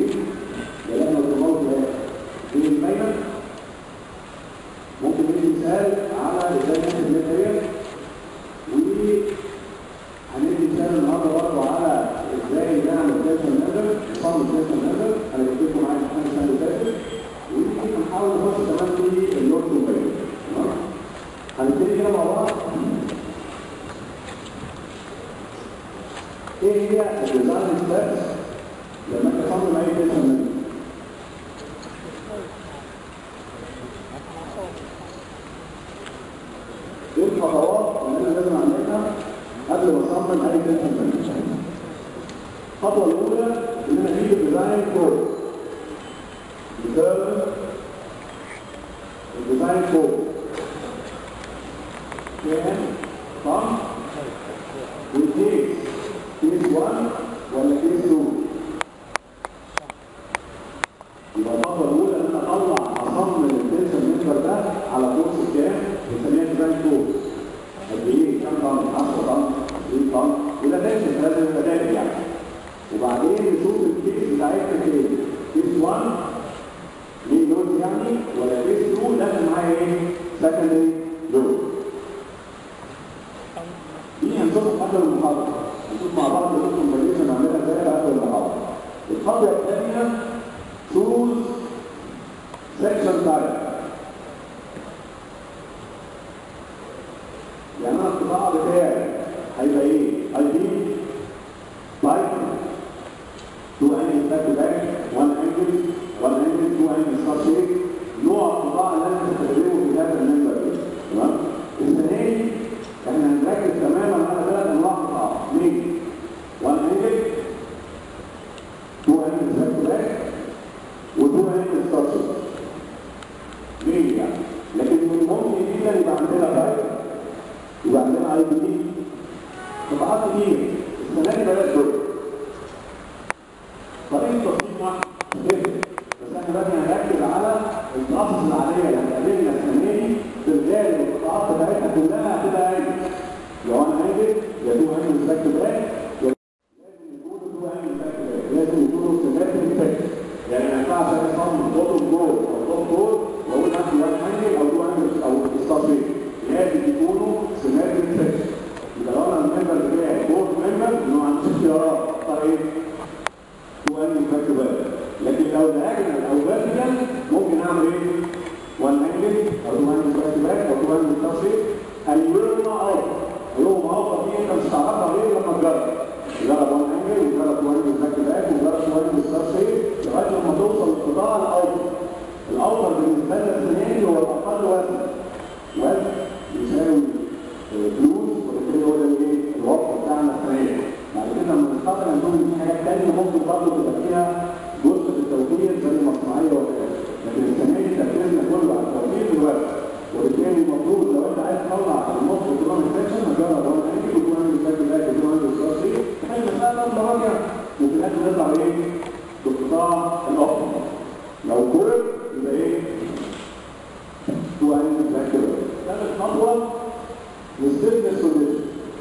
ايه؟ لان الضغوط ايه الميت ممكن ندي مثال على ازاي نحسب الماتيريال وهندي مثال النهارده برضه على ازاي نعمل تنشن نزل نصمم تنشن نزل انا جبت لكم معايا امتحان السنه اللي فاتت ونحاول نخش كمان في اللود كومبايل تمام هنبتدي كده مع بعض ايه هي الديزاين ستابس لما انت تصمم اي تنشن نزل ايه الخطوات اللي انا لازم اعملها قبل ما اصمم اي تنشن نزل الخطوه الاولى ان انا اجيب الديزاين كود determine الديزاين كود كام صح والكيس كيس 1 ولا كيس 2 يبقى الخطوه الاولى ان انا اطلع اصمم التنشن ميجر ده على كورس كام بنسميها ديزاين كود قد ايه كام طن 10 طن 20 طن وده تنشن لازم يبقى داخل يعني وبعدين نشوف الكيس بتاعتنا فين كيس 1 ليه لود يعني ولا كيس 2 داخل معايا ايه سكندري لود دي هنشوفها قبل المحاضره هنشوف مع بعض اللود كومبليشن هنعملها ازاي قبل المحاضره الخطوه الثانيه تشوز سكشن تايب يعني انا القطاع بتاعي هيبقى ايه؟ اي بي طيب تو انجل باك تو باك 1 انجل 1 انجل 2 انجل ستار شيك نوع القطاع اللي انا هستخدمه في هذا المنبر ده تمام السنه دي احنا هنركز تماما على ثلاث انواع قطاع اثنين 1 انجل 2 انجل باك تو باك و2 انجل ستار شيك ليه يعني لكن من ممكن جدا يبقى عندنا باك يبقى عندنا اي بي قطاعات كتير السنه دي بلاش دول طريقه تصميم واحد بس احنا بقى هنركز على البروسس العاديه اللي هتقابلنا السنه دي بالغالب القطاعات بتاعتنا كلها هتبقى عادي لو انا عادي يا تو هانج باك تو باك لازم يكونوا تو هانج باك تو باك لازم يكونوا سيمتريك باك يعني ما ينفعش انا اصمم بوتوم جول او توب جول واقول عندي وان هانج او تو هانج او ستار لازم يكونوا سيمتريك باك يبقى لو انا الممبر بتاعي بورد ممبر انه ما عندوش اختيارات اختار ايه؟ وان باك باك لكن لو دايجنال او فيرتيكال ممكن اعمل ايه؟ وان انجل او تو انجل باك باك او تو انجل تصريف ايوه مع اوت ايوه مع اوت دي انت مش هتعرفها غير لما تجرب جرب وان انجل وجرب تو انجل باك باك وجرب تو انجل تصريف لغايه لما توصل للقطاع الاوتر الاوتر بالنسبه لنا الثاني هو الاقل وزن وزن يساوي فلوس وبالتالي هو ده الايه؟ الوقت بتاعنا الثاني بعد كده لما نستطيع نقول ان في حاجات ثانيه ممكن برضه تبقى فيها جزء في التوفير زي المصنعيه وكذا لكن السنه دي تركيزنا كله على التوفير دلوقتي وبالتالي المفروض لو انت عايز تطلع النص وتروح سكشن هتجرب وانا عندي وتروح عندي باك باك وتروح عندي ستار شيء تخيل مساله ثلاث مراجع وفي الاخر نطلع ايه؟ بالقطاع الافضل لو كل يبقى ايه؟ تو عندي باك باك ثالث خطوه للسيرفيس سوليوشن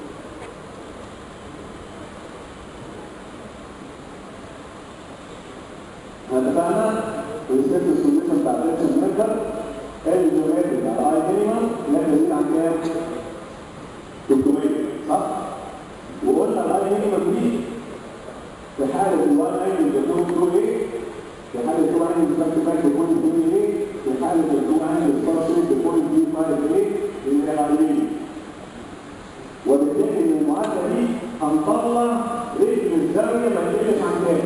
اتفقنا الست السوليوشن بتاع الريكشن ميكر الجيومتريك على اي مينيمم لا يزيد عن كام؟ 300 صح؟ وقلنا الاي مينيمم دي في حالة الوان انجل بيكون ثرو ايه؟ في حالة التو انجل باك تو باك بيكون ثرو ايه؟ في حالة التو انجل ستار شيب بيكون دي 5 ايه؟ اللي هي العلمية وبالتالي من المعادلة دي هنطلع رجل الزاوية ما يقلش عن كام؟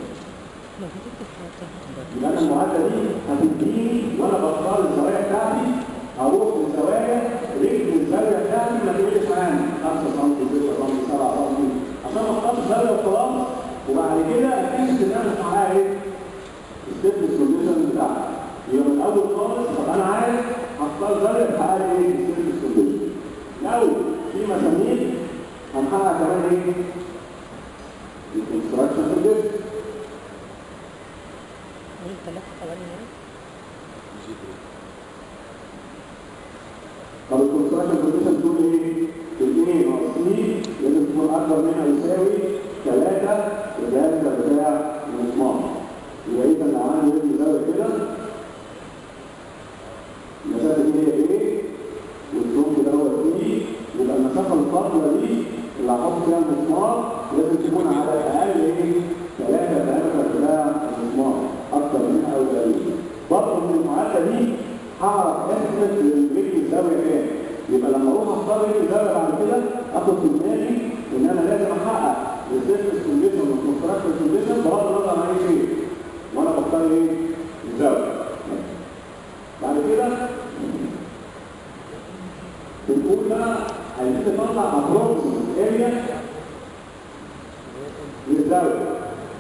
يبقى انا المعادله دي هتديني وانا بختار الزوايا بتاعتي هروح للزوايا رجل الزاويه بتاعتي ما تقلش عني 5 سم 6 سم 7 سم عشان ما اختارش زاويه وخلاص وبعد كده اكتشف ان انا مش معايا ايه؟ ستيب سوليوشن بتاعتي يبقى من الاول خالص طب انا عارف هختار زاويه بتاعتي ايه؟ ستيب سوليوشن لو في مسامير هنحقق كمان ايه؟ الكونستراكشن سوليوشن طب الكونستراكشن كونديشن تقول ايه؟ الاثنين ناقصين لازم تكون اكبر منها يساوي ثلاثة وذلك بتاع المسمار هعرف اثبت للرجل الزاويه كام يبقى لما اروح اختار رجل الزاويه بعد كده اخد في دماغي ان انا لازم احقق السيرفس كونديشن والكونستراكشن كونديشن بغض النظر عن اي شيء وانا بختار ايه؟ الزاويه بعد كده بنقول بقى عايزين نطلع ابروكسيمت اريا للزاويه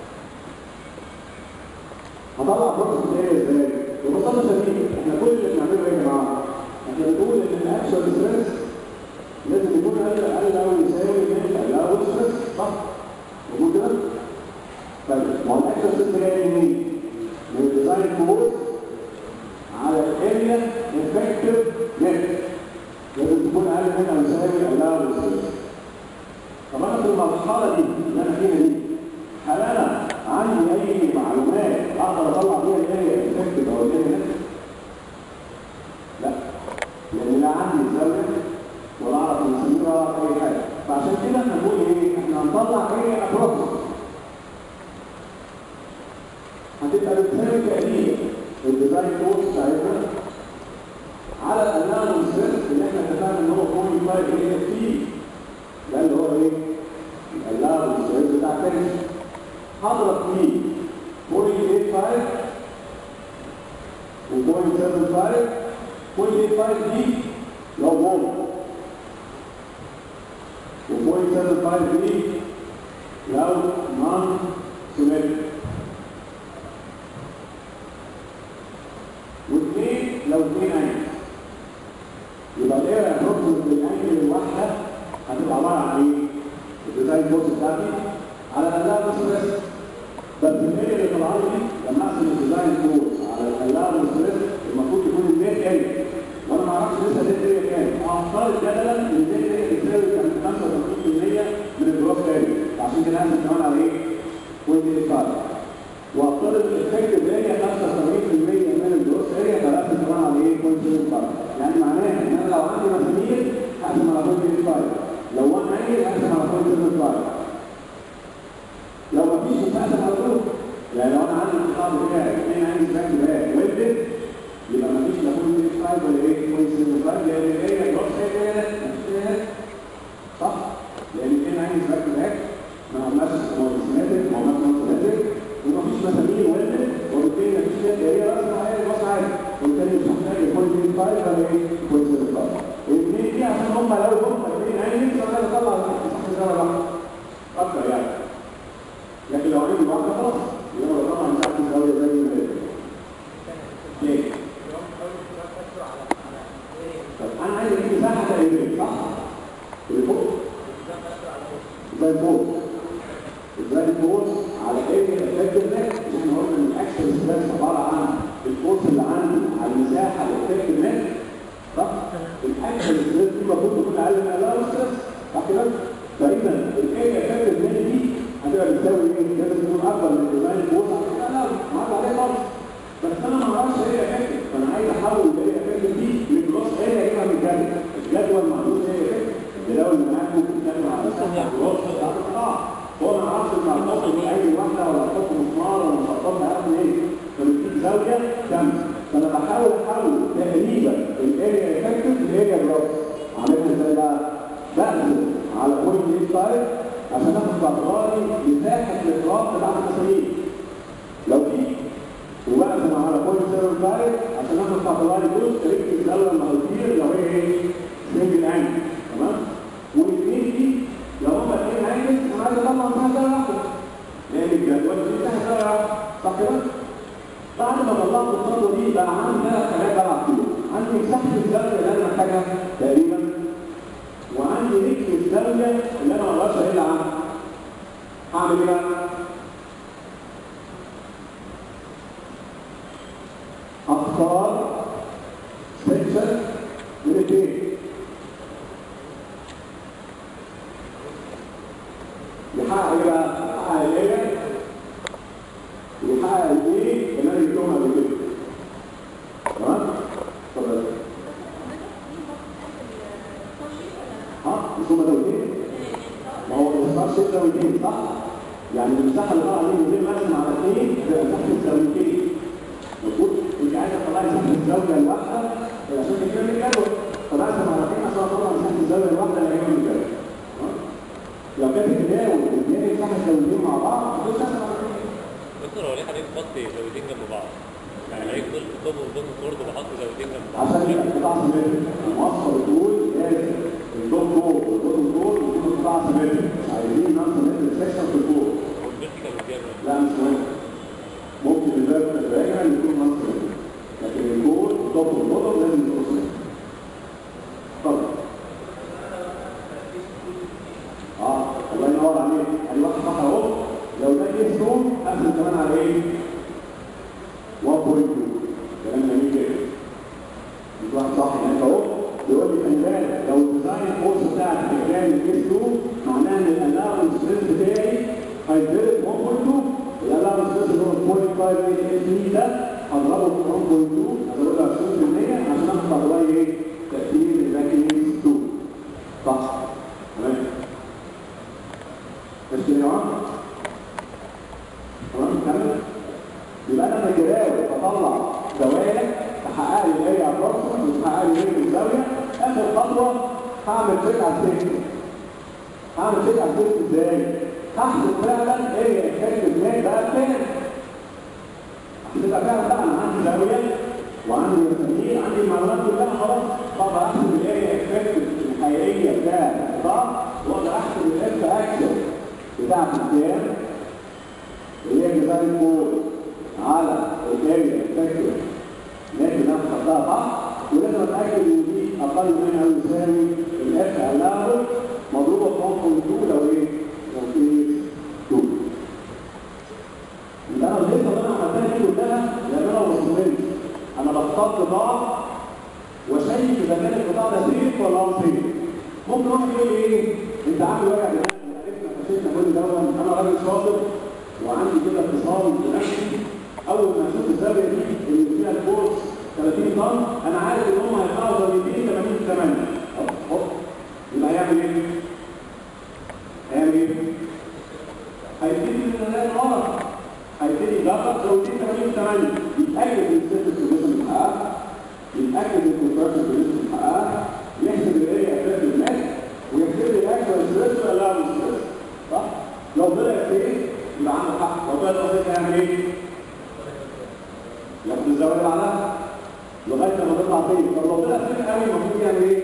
هطلع ابروكسيمت اريا ازاي؟ ببساطه شديده احنا كل اللي بنعمله ايه يا جماعه؟ احنا بنقول ان الاكشن ستريس لازم يكون اقل اقل او يساوي من الاول ستريس صح؟ موجود كده؟ طيب ما هو الاكشن ستريس جاي منين؟ من الديزاين فورس على الاريا افكتيف نت لازم تكون اقل من او يساوي الاول ستريس طب انا في المرحله دي اللي انا فيها دي هل انا عندي اي معلومات اقدر اطلع بيها الاريا افكتيف او الاريا نت؟ لا لان لا عندي زاويه ولا اعرف المسامير ولا اعرف اي حاجه فعشان كده احنا بنقول ايه احنا هنطلع ايه ابروكس هتبقى بالتالي تقريبا الديزاين كورس بتاعتنا على الانالوج سيرف اللي احنا اتفقنا ان هو 0.5 اي اف تي ده اللي هو ايه الانالوج سيرف بتاع التنس هضرب فيه 0.85 و 0.75 0.85 دي لو فولت و 0.75 دي لو نون سيمتريك واثنين لو اثنين انجل يبقى الايه ابروكسيمت الانجل الواحده هتبقى عباره عن ايه؟ الديزاين فورس بتاعتي على الاقل ستريس بس الاريا اللي طالعه لي دي لما اقسم الديزاين فورس على الاقل ستريس المفروض يكون النت اريا وانا ما اعرفش لسه النت اريا كام اختار جدلا ان النت اريا تساوي كان 85% من الجروس اريا عشان كده هنزل كمان على ايه؟ 0.85 وافترض الافكتيف اريا 75% من الجروس اريا فلازم كمان على ايه 0.75 يعني معناها ان انا لو عندي مسامير هقسم على 0.85 لو وانا عندي هقسم على 0.75 لو مفيش مش هقسم على طول يعني لو انا عندي الخطاب بتاعي اثنين عندي باك باك ويلدد يبقى مفيش لا 0.85 ولا ايه 0.75 لان الاريا جروس اريا مفيش صح؟ لان اثنين عندي باك باك ما عملناش سيمتريك ما عملناش سيمتريك ومفيش مسامير ولدت وبالتالي مفيش هي راسم عليها الراس عادي وبالتالي مش محتاج يكون في فايل ولا ايه يكون في فايل الاثنين دي عشان هم لو هم الاثنين عينين فانا اطلع صح الزاويه واحده اكتر يعني لكن لو عندي واحده خلاص يبقى طبعا مساحه الزاويه زي ما هي ليه؟ طب انا عايز اجيب مساحه تقريبا صح؟ اللي فوق زي فوق ازاي الفورس على ايه الافكتيف ده احنا قلنا ان الاكشن ستريس عباره عن الفورس اللي عندي على المساحه الافكتيف ده صح الاكشن ستريس دي المفروض تكون اقل من الاول ستريس صح كده فاذا الايه افكتيف ده دي هتبقى بتساوي ايه لازم تكون اكبر من الديزاين فورس عشان انا ما عاد عليه خالص بس انا ما اعرفش ايه افكتيف فانا عايز احول الايه افكتيف دي لجروس ايه اجيبها من الجدول الجدول معمول ايه افكتيف الجدول اللي معاكم بتتكلم على الجروس بتاعت القطاع هو ما يعرفش ان هنحط اي واحده ولا نحط مسمار ولا نحطها هعمل ايه فبتجيب زاويه كام فانا بحاول احول تقريبا الاريا افكتيف لاريا جروس عاملها ازاي بقى بقسم على بوينت 85 عشان اخد باعتباري مساحه الاطراف بتاعت المسامير لو دي وبقسم على بوينت 75 عشان اخد باعتباري جزء رجل الزاويه المغربيه لو هي ايه سنجل انجل تمام والاثنين دي لو هم اثنين عايز انا عايز اطلع مساحه زاويه واحده لان الجدول دي مساحه زاويه واحده صح كده؟ بعد ما طلعت الخطوه دي بقى عندي ثلاث حاجات بلعب فيهم عندي مساحه الزاويه اللي انا محتاجها تقريبا وعندي رجل الزاويه اللي انا ما اقدرش اقل عنها هعمل ايه بقى؟ اختار سكشن من الاثنين يحقق ايه بقى؟ يحقق الايه؟ ويحقق الايه اللي انا جبتهم قبل كده. تمام؟ اتفضل. ها؟ مش هما زاويتين؟ ما هو الاصلاح ست زاويتين صح؟ يعني المساحه اللي طالعه دي 200 مقسم على اثنين تبقى مساحه زاويتين. مظبوط؟ انت عايزه تطلعي مساحه الزاويه الواحده زاويتين جنب بعض يعني لقيت دول قطاب وقدام كورد بحط زاويتين جنب بعض عشان يبقى قطاع سيمتري الموصل الطول لازم الدوت جول والدوت جول يكونوا قطاع سيمتري عايزين نون سيمتري سيكشن في الجول والفيرتيكال والدياجونال لا مش مهم ممكن الفيرت الراجع يكون نون سيمتري لكن الجول الدوت والبوتوم لازم يكون سيمتري اتفضل اه الله ينور عليك ادي واحد صح اهو لو ده كيس ستون اقسم كمان على ايه 1.2 كلام جميل جدا مش واحد صح هناك اهو بيقول لي خلي بالك لو الديزاين فورس بتاعك بكام الكيس 2 معناه ان الالاونس ستريس بتاعي هيتضرب 1.2 الالاونس ستريس اللي هو 0.5 اتش ده هضربه في 1.2 هزودها 20% عشان اطلع بلاقي ايه؟ تاثير الباكينج 2 صح تمام مش كده يا جماعه؟ تمام نكمل؟ يبقى انا بجراوي بطلع زوايا تحقق لي الاريا ابروكسيمت وتحقق لي رينج الزاويه اخر خطوه هعمل تشيك على السيفتي هعمل تشيك على السيفتي ازاي؟ هحسب فعلا اريا افكتيف مات بقى بكام؟ هتبقى فعلا بقى انا عندي زاويه وعندي مسامير عندي المعلومات كلها خلاص اقدر احسب الاريا افكتيف الحقيقيه بتاع القطاع واقدر احسب الاف اكشن بتاعت الكام اللي هي ديزاين كود على الاريا افكتيف لكن انا خدتها صح ولازم اتاكد ان دي اقل من او يساوي الاف الاول مضروبه في 1.2 لو ايه؟ لو في 2 يبقى انا الخطه اللي انا عملتها دي كلها لان انا وصلت انا بختار قطاع وشايف اذا كان القطاع ده سيف ولا هو سيف ممكن واحد يقول لي ايه انت عامل وجع دماغ عرفنا فشلنا كل دوت انا راجل شاطر وعندي كده اتصال بنفسي اول ما اشوف الزاويه دي اللي فيها الفورس 30 طن انا عارف ان هم هيطلعوا زاويتين 80 8 اهو يبقى هيعمل ايه؟ هيعمل ايه؟ هيبتدي من النهايه غلط هيبتدي يجرب زاويتين 80 8 يتاكد ان السيستم سوليوشن محقق يتاكد ان الكونتراكشن سوليوشن محقق يحسب الاريا افكتيف مات ويحسب لي الاكشوال ستريس ولا ستريس صح؟ لو طلع ايه يبقى عنده حق لو طلع قصدي هيعمل ايه؟ ياخد الزاويه اللي بعدها لغايه لما تطلع فين طب لو طلع فين قوي المفروض يعمل ايه؟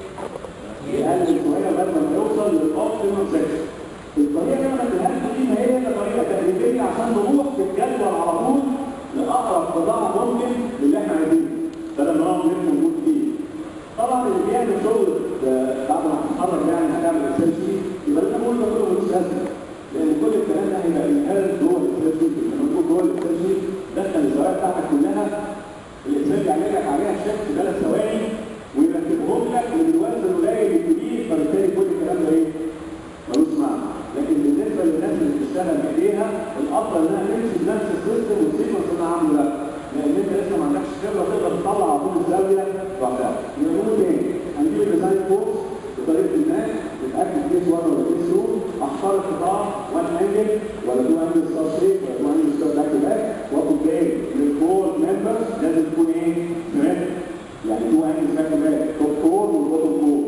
يقلل شويه لغايه ما يوصل للاوبتيمم سيكشن الطريقه اللي انا بديها لكم دي ما هي الا طريقه تقليديه عشان نروح في الجدول على طول لاقرب قطاع ممكن للي احنا عايزينه بدل ما نقعد نلف ونقول فيه طبعا اللي بيعمل شغل بعد ما تتخرج يعني هتعمل اساسي يبقى اللي انا بقول ده كله ملوش لازمه لان كل الكلام ده هيبقى انهارت جوه الاساسي لما تقول جوه الاساسي دخل الزوايا بتاعتك كلها الاكسل يعمل لك عليها شيفت ثلاث ثواني ويرتبهم لك ودلوقتي القليل الكبير فبالتالي كل الكلام ده ايه؟ ملوش معنى لكن بالنسبه للناس اللي بتشتغل بايديها الافضل انها تمشي بنفس السيستم والسيكونس اللي انا عامله ده لان انت لسه ما عندكش خبره تقدر تطلع على طول الزاويه لوحدها يبقى نقول ايه؟ هنجيب الديزاين كورس بطريقه ما نتاكد كيس 1 ولا كيس 2 اختار القطاع 1 انجل ولا 2 انجل ستار شيب ولا 2 انجل ستار باك تو باك واخد جاي للكور ممبرز لازم تكون ايه؟ تمام يعني 2 انجل باك تو باك توب كور والبوتوم كور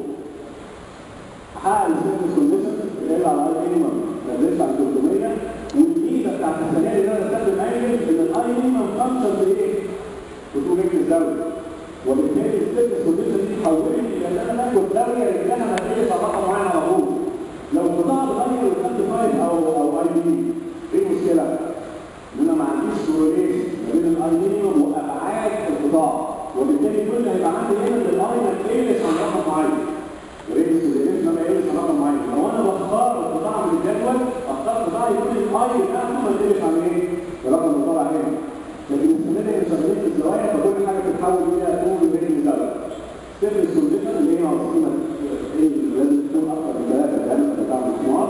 حقق السيرفيس كونديشن اللي على الاي مينيمم ما تزيدش عن 300 والميزه بتاعت السنه دي ان انا بستخدم انجل ان الاي مينيمم فانكشن بايه؟ بتقول رجل الزاويه وبالتالي السيرفيس كونديشن دي حولت لي ان انا باخد زاويه رجلها نتيجه على رقم معين على طول لو القطاع اتغير وخدت فايل او او اي دي ايه المشكله؟ ان انا ما عنديش كورليشن ما بين الاي مينيمم وابعاد القطاع وبالتالي كل اللي هيبقى عندي هنا ان الاي ما تقلش عن رقم معين ريس الريس ما يقلش عن رقم معين لو انا بختار القطاع من الجدول اختار قطاع يكون الاي بتاعته ما يقلش عن ايه؟ الرقم اللي طالع هنا لكن السنه دي شغالين في الزوايا فكل حاجه بتتحول الى طول بين الزاويه سر السوليوشن اللي هي عاصمه ايه لازم تكون اكثر من ثلاثه لان بتاع المسمار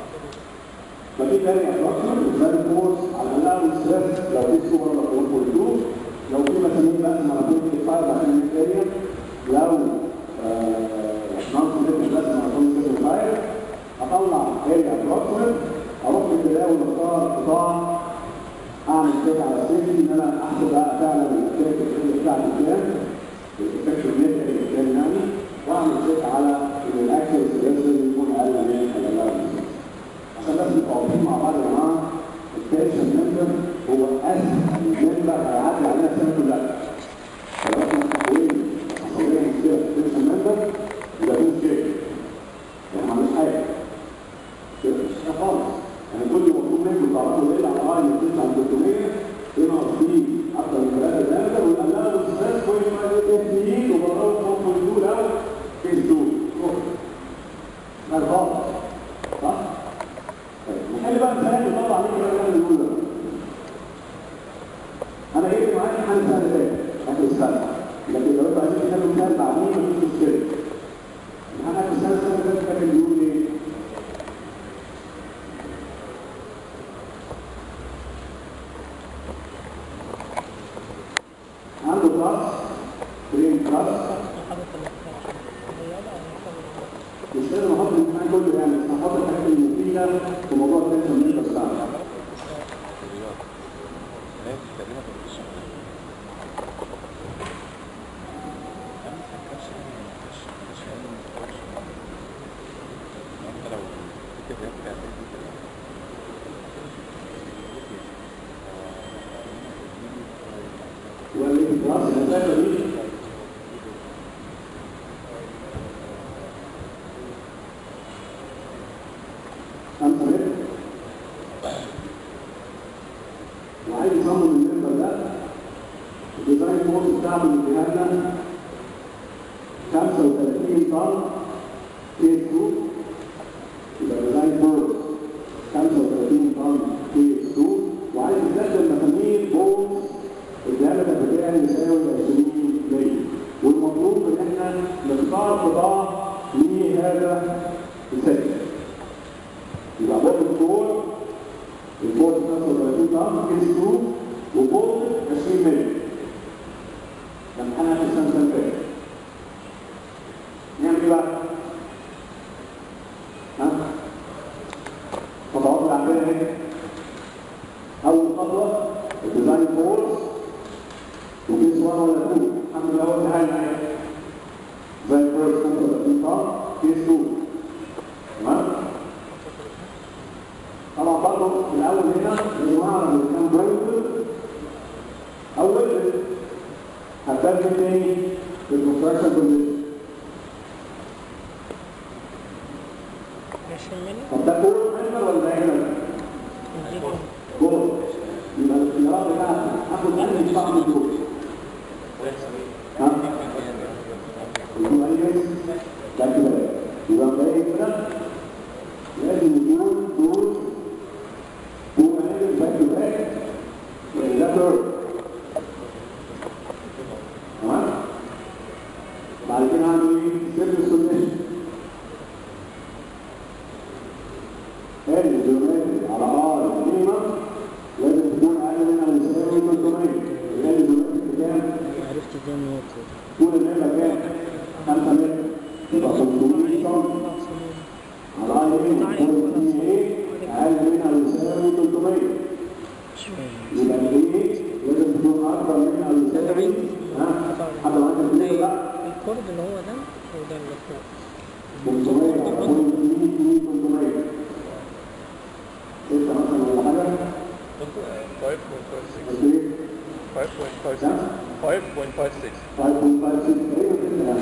ففي تاني ابروكسيمت وزاد فورس على الاقل ستريس لو في سوبر ولا 1.2 لو في مسامير بس على 25 عشان الاريا لو نون سوليوشن بس على 25 اطلع اريا ابروكسيمت اروح بالبدايه واختار قطاع اعمل تشيك على السيفتي ان انا احسب بقى فعلا الافكت بتاعتي كام الافكت نت كام يعني واعمل تشيك على ان الاكشن لازم يكون اقل من الاقل عشان بس نبقى واقفين مع بعض يا جماعه التنشن ممبر هو اسهل المنبر هيعدي علينا السنه كلها لو احنا تحويل عصبيه مشكله في المنبر يبقى في مشكله يعني ما عملش حاجه كده مش حاجه خالص يعني كل مطلوب منكم تعرفوا ايه العقار اللي بتطلع عن 300 ايه ناقصين اكتر من 3 دقيقه ويقللوا الاستاذ كل ما يقول ايه وبرضه فوق الدول او في الدول ده غلط صح؟ طيب نحل بقى مثال يطلع عليك بقى اللي بنقوله ده. انا جبت معاك حل سنه تاني اخر السنه لكن لو انتوا عايزين تخلوا مثال بعدين مفيش مشكله انا في السنه السنه اللي فاتت كان بيقول ايه؟ عنده كلاس برين كلاس مش لازم احط الامتحان كله يعني بس هحط الحاجات المفيده في موضوع التنشن اللي انت بتاعها واللي في كلاس الاساسه دي خمسة متر وعايز يصمم المنبر ده الديزاين كورس بتاعه اللي اديها لنا 35 طن كيس 2 يبقى ديزاين كورس 35 طن كيس 2 وعايز يستخدم مسامير بولز الديامتر بتاعه يساوي 20 مللي والمطلوب ان احنا نختار قطاع لهذا السجل يبقى بورد الكور البورد 35 طن كيس 2 وبورد 20 مللي لما انا في السنه اللي فاتت نعمل ايه بقى؟ ها؟ خطوات اللي عندنا ايه؟ اول خطوه الديزاين فورس وكيس 1 ولا 2 الحمد لله اول حاجه ايه؟ ديزاين فورس 35 طن كيس 2 تمام؟ طبعا برضه في الاول هنا لازم اعرف اذا كان برايفت اول هتبدل تاني بالكونستراكشن كونديشن عشرين ملي طب ده كور مانجر ولا دايجنال؟ كور يبقى الاختيارات بتاعتي هاخد انهي صح من دول ها؟ يكون اي ده كده يبقى مبين كده لازم يكون دول دول مانجر باك تو باك يعني ده كور تمام؟ بعد كده هعمل ايه؟ سيرفيس كونديشن ال جيومتري على ار قيمه لازم تكون اقل منها او يساوي 300 ال جيومتري كام؟ عرفت ازاي ان هو طول النمره كام؟ 5 متر يبقى 500 سم على ار قيمه طول ايه؟ اقل منها او يساوي 300 يبقى الايه لازم تكون اكبر منها او يساوي ها؟ حتى لو انت بتقول لا الكورد اللي هو ده وده اللي فوق 500 على طول 100 300 انت مثلا ولا حاجه 5.56 قد ايه؟ 5.56 كام؟ 5.56 5.56 تقريبا كده يعني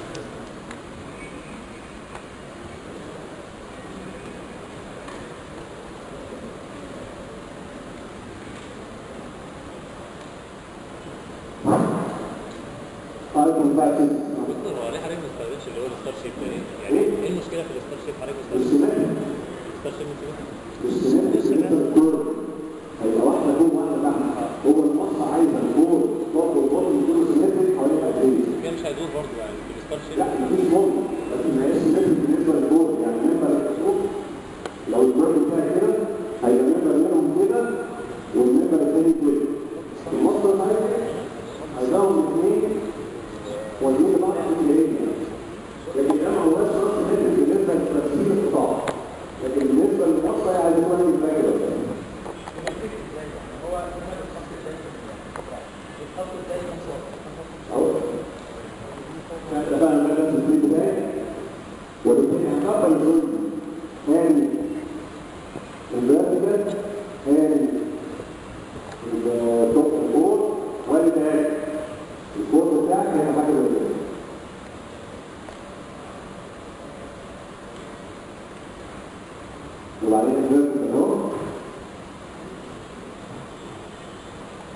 عليكم بقى كده دكتور هو ليه حضرتك ما استخدمش اللي هو الستار شيب ده ايه؟ يعني ايه المشكله في الستار شيب حضرتك ما استخدمش السمات الستار شيب انت السمات السمات الكور هيبقى واحده فوق واحده تحت هو المصنع عايز الكور برضه برضه يكون سيمتريك حوالين قد ايه كده مش هيدور برضه يعني في الستار شيب لا مفيش مهم لكن ما هي سيمتريك بالنسبه للكور يعني المنبر الفوق لو الكور بتاعي كده هيبقى المنبر منهم كده والمنبر الثاني كده المصدر معايا هيبقوا الاثنين والاثنين بعض الاثنين لكن ده ما هوش راس متر بالنسبه لترتيب القطاع لكن بالنسبه للمصنع يعني هو اللي فاكر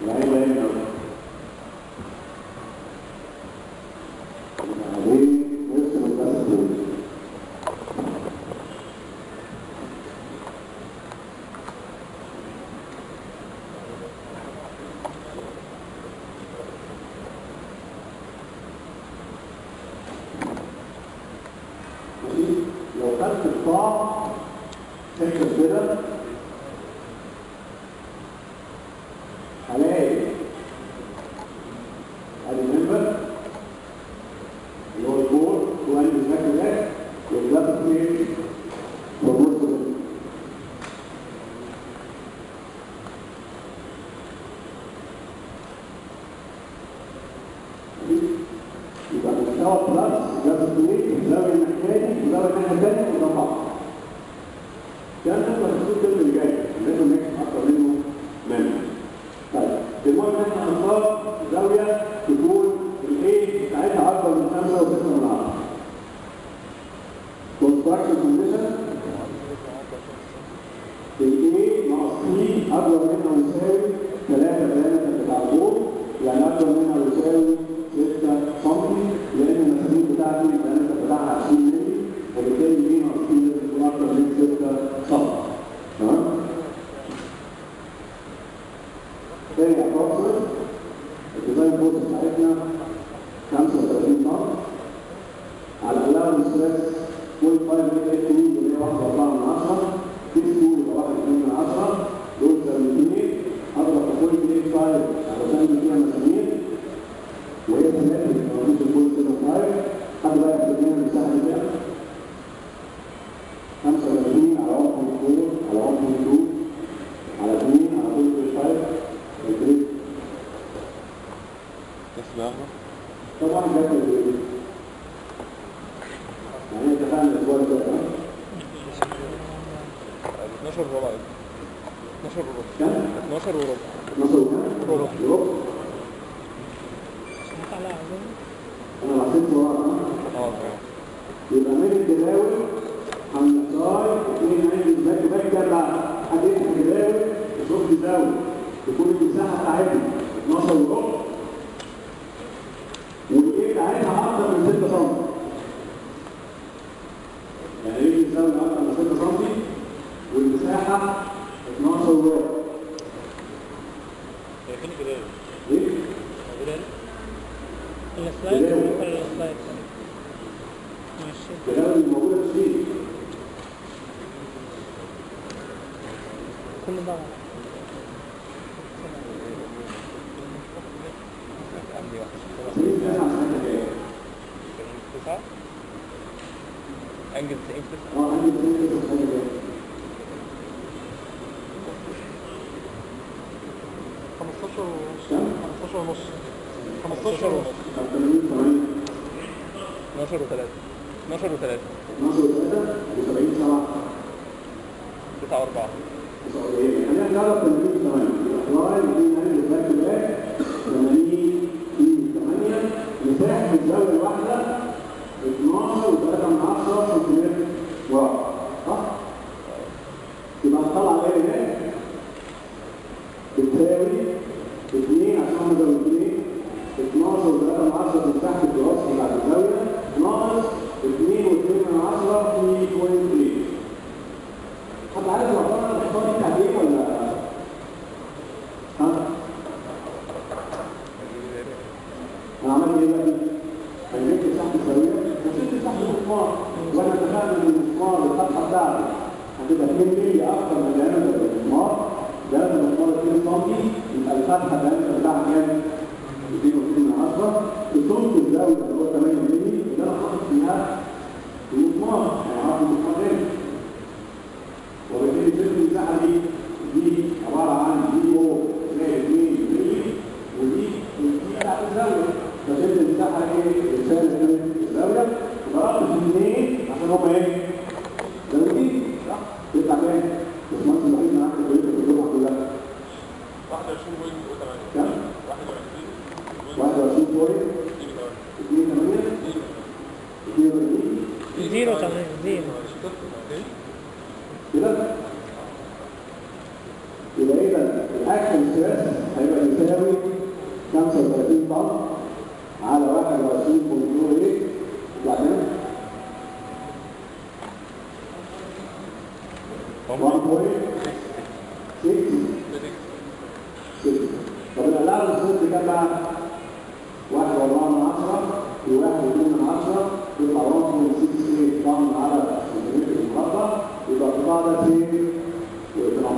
العين باين قوي وبعدين نرسم البث دول ماشي لو خدت الطاق تكتب كده هلاقي ادي المنبر اللي هو البور وادي الشكل ده والجلاس فين والنص ده يبقى مستوى بلس جلاس فين زاوية الناحية وزاوية الناحية الثانية وده بعض كان نقدر نشوف الفيلم اللي جاي لازم نكتب اكتر منه منه طيب المهم احنا هنختار زاويه تكون الايه بتاعتها اكبر من 5 و6 من 10 كونستراكشن كونديشن الايه ناقص بي اكبر منها يساوي 3 3 بتاع الجول يعني اكبر منها يساوي 6 سم لان المسامير بتاعتي الدايمتر بتاعها 20 مللي وبالتالي دي ناقص بي لازم تكون اكبر من 6 سم تمام تاني ابروكسيمت الديزاين فورس بتاعتنا 35 طن على الالاونس ستريس كل 5 8 اللي هي 1 4 من 10 6 2 يبقى 1 2 من 10 دول زاويتين اضرب في كل بلاي 5 علشان دي فيها مسامير وهي ثلاثه موجود في كل 5 حد بقى يحسب لنا المساحه دي كام؟ 35 على 1.4 على 1.2 على 2 على كل بلاي 5 البريك بس بقى طبعا ده كان البريك. يعني اتفقنا الاسبوع اللي فات ها؟ 12 ربع 12 ربع كام؟ 12 وربع 12 كام؟ ربع. ربع صح على عظيم انا حسيت ورا ها؟ اه تمام يبقى من الجداول هنختار اثنين عين باك باك ده بقى حد يفتح الجداول يشوف الجداول تكون المساحه بتاعتنا 12 وربع والايه بتاعتها اكتر من 6 سم يعني ايه الزاويه اكتر من 6 سم والمساحه 12 وربع هي فين الجدال؟ ايه؟ موجودة هنا؟ السلايد ولا السلايد ماشي الجداول اللي موجوده في الشيت كل ده عندي واحد الشيت ده عشان حاجه جايه 9 انجل 90 اه عندي اثنين كده حاجه جايه 15 ونص كام؟ 15 ونص 15 ونص 80 80 12 و3 12 و3 12 3 و70 7 9 و4 خلينا نجرب تمرين كمان الاحوال بين عين الباك باك 80 في 8 مساحه الزاويه الواحده 12 و3 من 10 سنتيمتر ورا صح؟ يبقى هنطلع ايه هناك؟ بتساوي 2 عشان احنا زاويتين 12 و3 من 10 من مساحه الدراسه بتاعت الزاويه ناقص 2 و2 من 10 في بوينت 8 حد عارف الارقام الارقام دي بتاعت ايه ولا ها؟ انا عملت ايه بقى؟ انا جبت مساحه الزاويه وشلت مساحه المسمار وانا اتفقنا ان المسمار الفتحه بتاعته هتبقى 2 مللي اكتر من دايمتر المسمار دايمتر المسمار 2 سم يبقى الفتحه الدايمتر بتاعها كام؟ 2 من 10 السمك الزاويه اللي هو 8 مللي اللي انا حاطط فيها المسمار يعني عارف المسمار ايه؟ وبالتالي تلك المساحه دي دي عباره عن دي او زائد 2 مللي ودي دي بتاعت الزاويه فتلك المساحه ايه؟ رساله الزاويه ضربت في اثنين عشان هم ايه؟ زاويتين صح؟ يطلع كام؟ باشمهندس ابراهيم معاك البيت الدفعه كلها 21 بوينت كام؟ 21 21 بوينت 2 8 42 زيرو تمام زيرو كده يبقى اذا الاكشن ستريس هيبقى يساوي الأول الست كام بقى؟ واحد وأربعة من عشرة في واحد واثنين من عشرة يطلع 1.68 طن على سنتيمتر مربع يبقى القطاع ده فين؟ وإضرام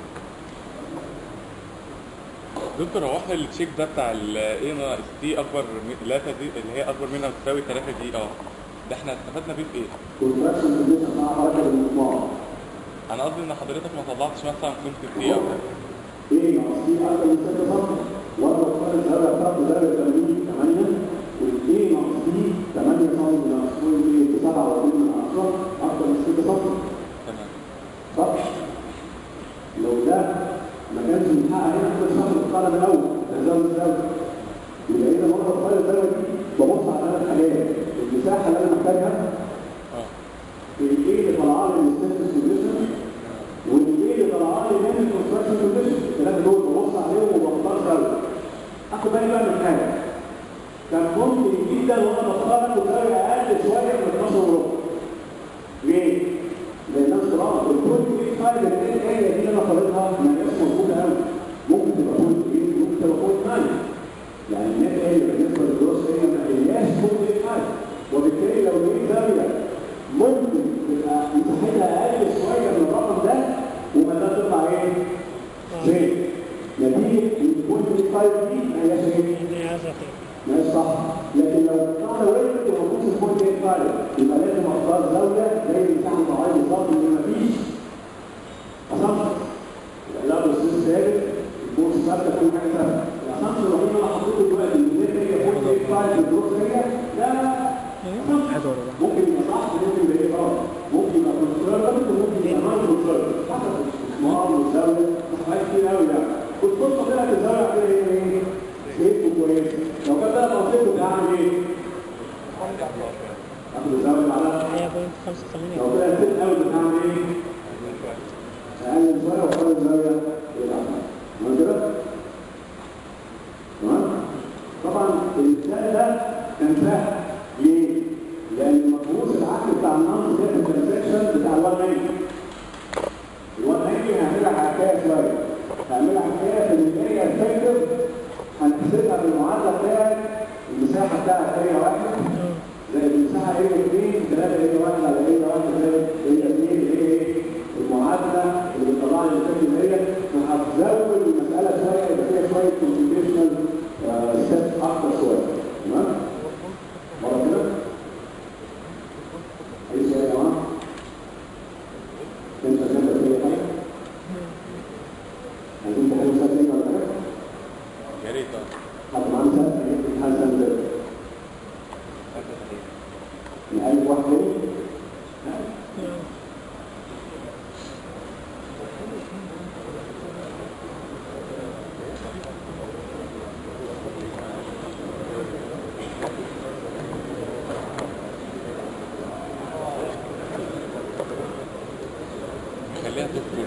دكتور هو احنا التشيك ده بتاع ال A ناقص دي اكبر من لا دي اللي هي اكبر منها بتساوي 3 دي اه ده احنا استفدنا بيه في ايه؟ كونتراكشن كونديشن مع حركة المسمار انا قصدي ان حضرتك ما طلعتش مثلا قيمه الدي او كده ايه ناقص دي اكتر من 6 سم ولا اختار الزاويه بتاعته زاويه 80 8 والايه ناقص دي 8 سم ناقص 27 من 10 اكتر من 6 سم تمام صح لو ده ما كانش محقق هنا كل شهر القاعده من الاول الزاويه الزاويه يبقى اذا مره اختار الزاويه دي ببص على ثلاث حاجات المساحه اللي انا محتاجها اه الايه اللي طالعه لي من الستنس كونديشن والايه اللي طالعه لي من الكونستراكشن كونديشن الثلاثه دول ببص عليهم وبختار زاويه اخد بالي بقى من حاجه كان ممكن جدا وانا بختار اخد زاويه اقل شويه من 12 وربع ليه؟ لان انا طالما البوينت دي فايده الايه هي دي اللي انا طالبها ما هياش موجوده قوي ممكن تبقى بوينت ايه ممكن تبقى بوينت 9 يعني النت هي بالنسبه للدروس هي ما هياش بوينت ايه حاجه وبالتالي لو لقيت زاويه ممكن تبقى مساحتها اقل شويه من الرقم ده وما ده تطلع ايه؟ زين نتيجه البوينت دي فايده دي ما هياش ايه؟ دي عايزة خير ماشي صح لكن لو القاعده وقفت وما كنتش البوينت دي فايده يبقى لازم اختار زاويه زي المساحه الطبيعيه بالظبط اللي ما فيش اسامبشن لا بس ثابت الكورس ثابته كل حاجه ثابته الاسامبشن الوحيد اللي انا حطيته دلوقتي ان هي بوينت دي فايده الدروس هي لا لا assumption. ممكن يبقى صح ممكن يبقى ايه غلط ممكن يبقى كونسيرفر وممكن يبقى نون كونسيرفر حسب الاستثمار والزاويه حاجات كتير قوي يعني كنت بص طلعت الزاويه كده ايه ايه ايه كويس لو كان ده منطقي كنت هعمل ايه؟ اخد الزاويه اللي بعدها هي بوينت خمسة ثمانية لو طلعت ست قوي كنت هعمل ايه؟ اقل شويه واخد الزاويه اللي بعدها تمام كده؟ تمام؟ طبعا المثال ده كان سهل ليه؟ لأن المفروض العقل بتاع النمط ده الترانزكشن بتاع الوان نايتي الوان نايتي هنعملها حكاية شوية هنعملها حكاية في ان هي افكتيف هنحسبها بالمعادلة بتاعت المساحة بتاعت هي واحد زي المساحة هي اثنين ثلاثة هي واحد على هي واحد زائد هي اثنين هي ايه؟ المعادلة اللي بتطلع لي الشكل ديت وهتزود المسألة شوية يبقى فيها شوية كومبيوتيشنال ستيب أكتر شوية تمام؟ مرة كده؟ أي سؤال يا جماعة؟ أنت كده في حاجة؟ عايزين تحلوا سؤال تاني ولا حاجة؟ يا ريت اه حد معاه مثال حسن ده نقلب واحد تاني؟ خليها دكتور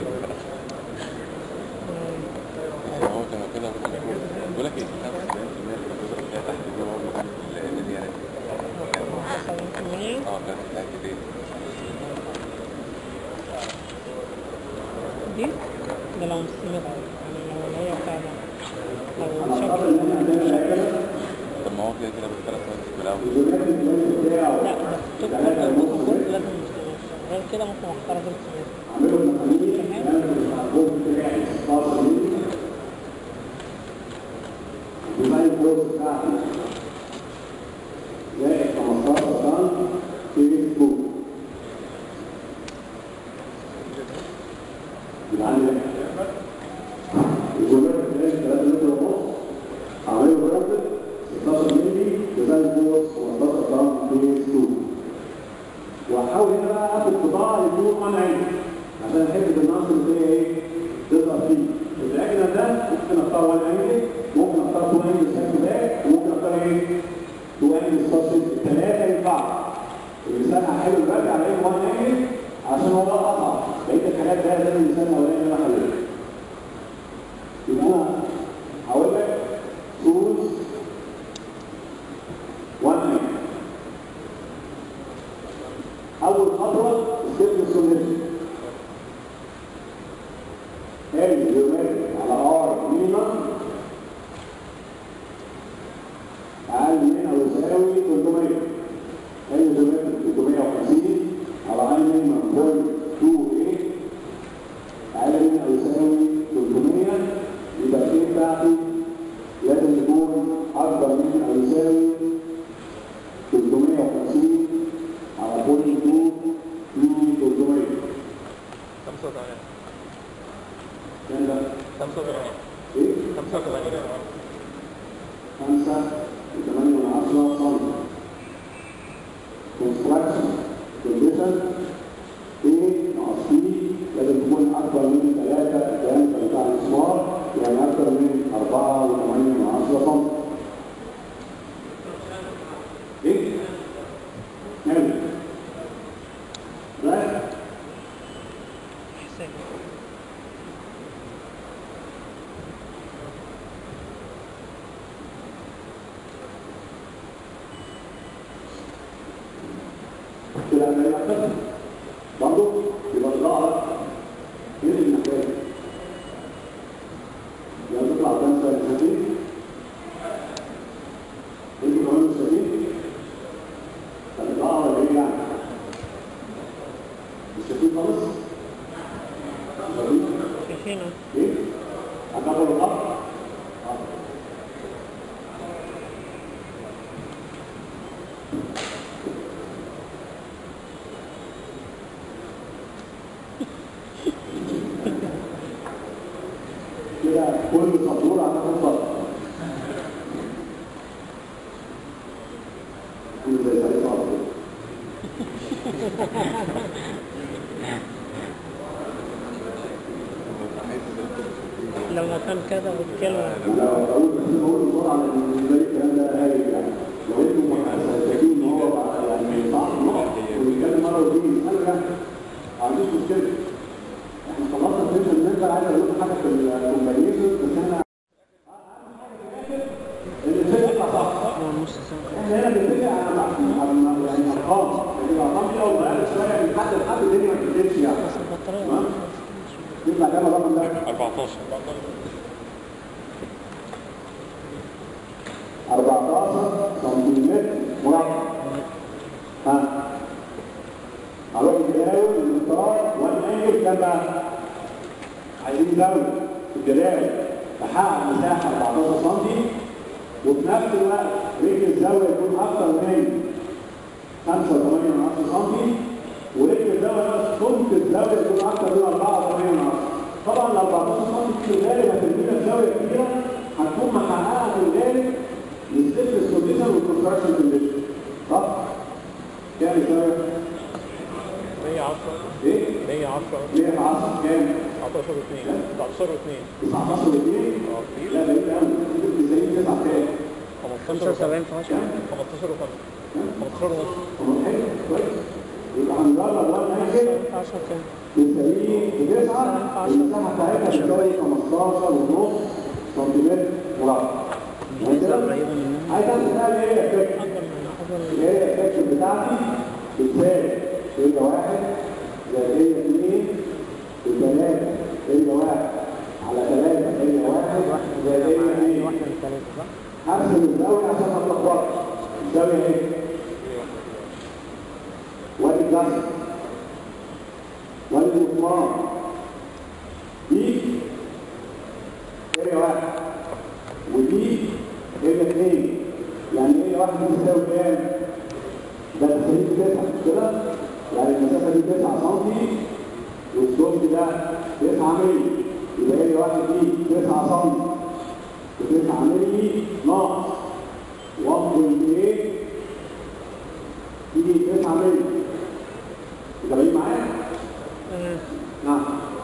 هو كان كده دكتور بقول لك ايه 95% اللي هي تحت دي برضه اللي هي سبعين في المية اه كانت بتاعت دي دي ده لو مستمر يعني لو اللي هي بتاع ده لو أنا أعتقد شكل إن إحنا عندنا هكذا طب ما هو كده كده بالثلاث مهندس من الاول الجزء الثاني بتاعه لا ده ثلاثة الدكتور ونص الدكتور لازم مستمر غير كده ممكن اختار غير مستمر عملوا المقاولين نعمل الجزء بتاعي 16 مللي ديزاين كورس بتاعتي زائد 15 طن فيسبوك يبقى عندي الجمهور بتاعي 3 متر ونص عملوا رابط 16 مللي ديزاين كورس 15 طن فيسبوك واحاول هنا بقى اخد قطاع يكون انا عندي عشان حته النصر اللي هي ايه تظهر فيه الاجنب ده ممكن اختار وان انجل ممكن اختار تو انجل سكت باك وممكن اختار ايه تو انجل ستاشر الثلاثه ينفعوا اللسان هحل الراجع على ايه وان انجل عشان هو ده اصعب بقيه الحاجات ده لازم اللسان الاولاني اللي انا احلله يبقى انا هقول لك تولز وان انجل اول خطوه ستيب سوليوشن ال يمثل على ار مينيمم اكبر من او يساوي 350 على بوينت 2 في 300 85 كام ده؟ 85 ايه؟ 85 خمسة وثمانية من عشرة سم construction condition A ناقص B لازم تكون أكبر من ثلاثة الديامتر بتاع المسمار يعني أكبر من أربعة وثمانية من عشرة سم إيه؟ حلو ده حساب كده ما يبقى برضه يبقى الظهر ايه المكان يعني تطلع قدام شويه سنتين انت كمان مش شايفين الظهر ولا ايه يعني مش شايفين خالص مش شايفين شايفين أهو. ايه هتاخد الخط آه. كده كل سطور هتاخد خط كل زي زي صعب كده لما كان كده بالكلمة انا بقول بس أنا بقول بسرعه لان زي الكلام ده هايل يعني لو انتم شايفين ان هو يعني صعب نقط ويتكلم مره واثنين قالوا يعني ما عنديش مشكله احنا خلصنا الفيشن نقدر عايز اقول لكم حاجه في الكومبانيشن بس احنا الفيشن يطلع صح هو نص ساعة احنا هنا بنتفق على على- يعني ارقام لكن الارقام دي لو اتغيرت شويه من حد لحد الدنيا ما بتنزلش يعني بس البطارية تمام يطلع كام الرقم ده 14 14 سنتيمتر مربع ها هروح الجداول المسطرات والانجل كام بقى؟ عايزين زاويه في الجداول تحقق مساحه 14 سم وفي نفس الوقت رجل الزاويه يكون اكثر من 5 8 سم ورجل الزاويه سمك الزاويه يكون اكثر من 4 8 طبعا ال 14 سم في الغالب هتدينا زاويه كبيره هتكون محققه في الغالب للسيفنس كونديشن والكونستراكشن كونديشن صح؟ كام الزاويه؟ 110 ايه؟ 110 ليه 10 كام؟ 19 و2 19 و2 19 و2 لا بعيد قوي انت زي 9 كام؟ 15 75 في 10 15 و5 15 ونص طب حلو كويس يبقى هنجرب وان انجل 10 كام؟ بنسميه بتسعة المساحة بتاعتها بتساوي 15 ونص سنتيمتر مربع يعني كده قريبة منها عايز اعمل بقى ايه يا فكر أكبر من أكبر من اللي هي الفكر بتاعتي بتساوي هي واحد زائد هي اثنين وثلاثة هي واحد على ثلاثة هي واحد زائد هي اثنين واحدة من ثلاثة صح؟ هرسم الزاوية عشان ما اتلخبطش الزاوية ايه؟ وادي الجزر وادي المسمار دي هي واحد ودي هي اثنين يعني هي واحد بتساوي كام؟ ده تساوي تسعة مش كده؟ يعني المسافة دي 9 سم والسمك ده 9 مللي يبقى هي واحد دي 9 سم وتسعة مللي ناقص 1.8 تيجي 9 مللي متابعين معايا؟ تمام نعم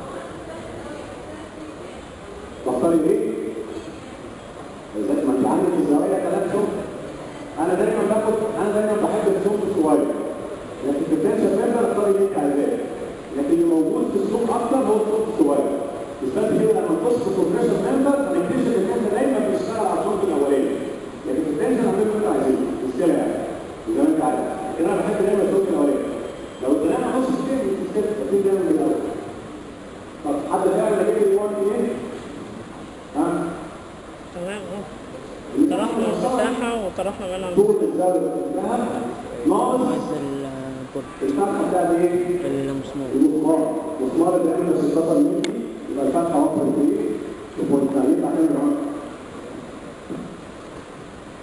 تختاري ايه؟ ازاي ما انت عندك الزوايا كلام شغل انا دايما باخد انا دايما بحب السوق الصغير لكن في الدنيا فاكر اختار اللي انت عايزاه لكن اللي موجود في السوق اكتر هو السوق الصغير مش بس كده لما نبص في الكونفرشن ممبر هنكتشف ان احنا دايما بنشتغل على الصوت الاولاني لكن في الدنيا هنعمل اللي انت عايزينه مش مشكله يعني زي ما انت عارف لكن انا بحب دايما الصوت الاولاني لو ادينا نص كتير مش مشكله بس دايما من الاول طب حد فعلا جاي لي 1 ايه؟ ها؟ تمام أهو طرحنا المساحة وطرحنا منها طول الزاويه كلها ناقص البرد الفتحه بتاعت ايه؟ المسمار المسمار المسمار اللي احنا 16 مللي يبقى الفتحه 1 في 2 بعدين العمر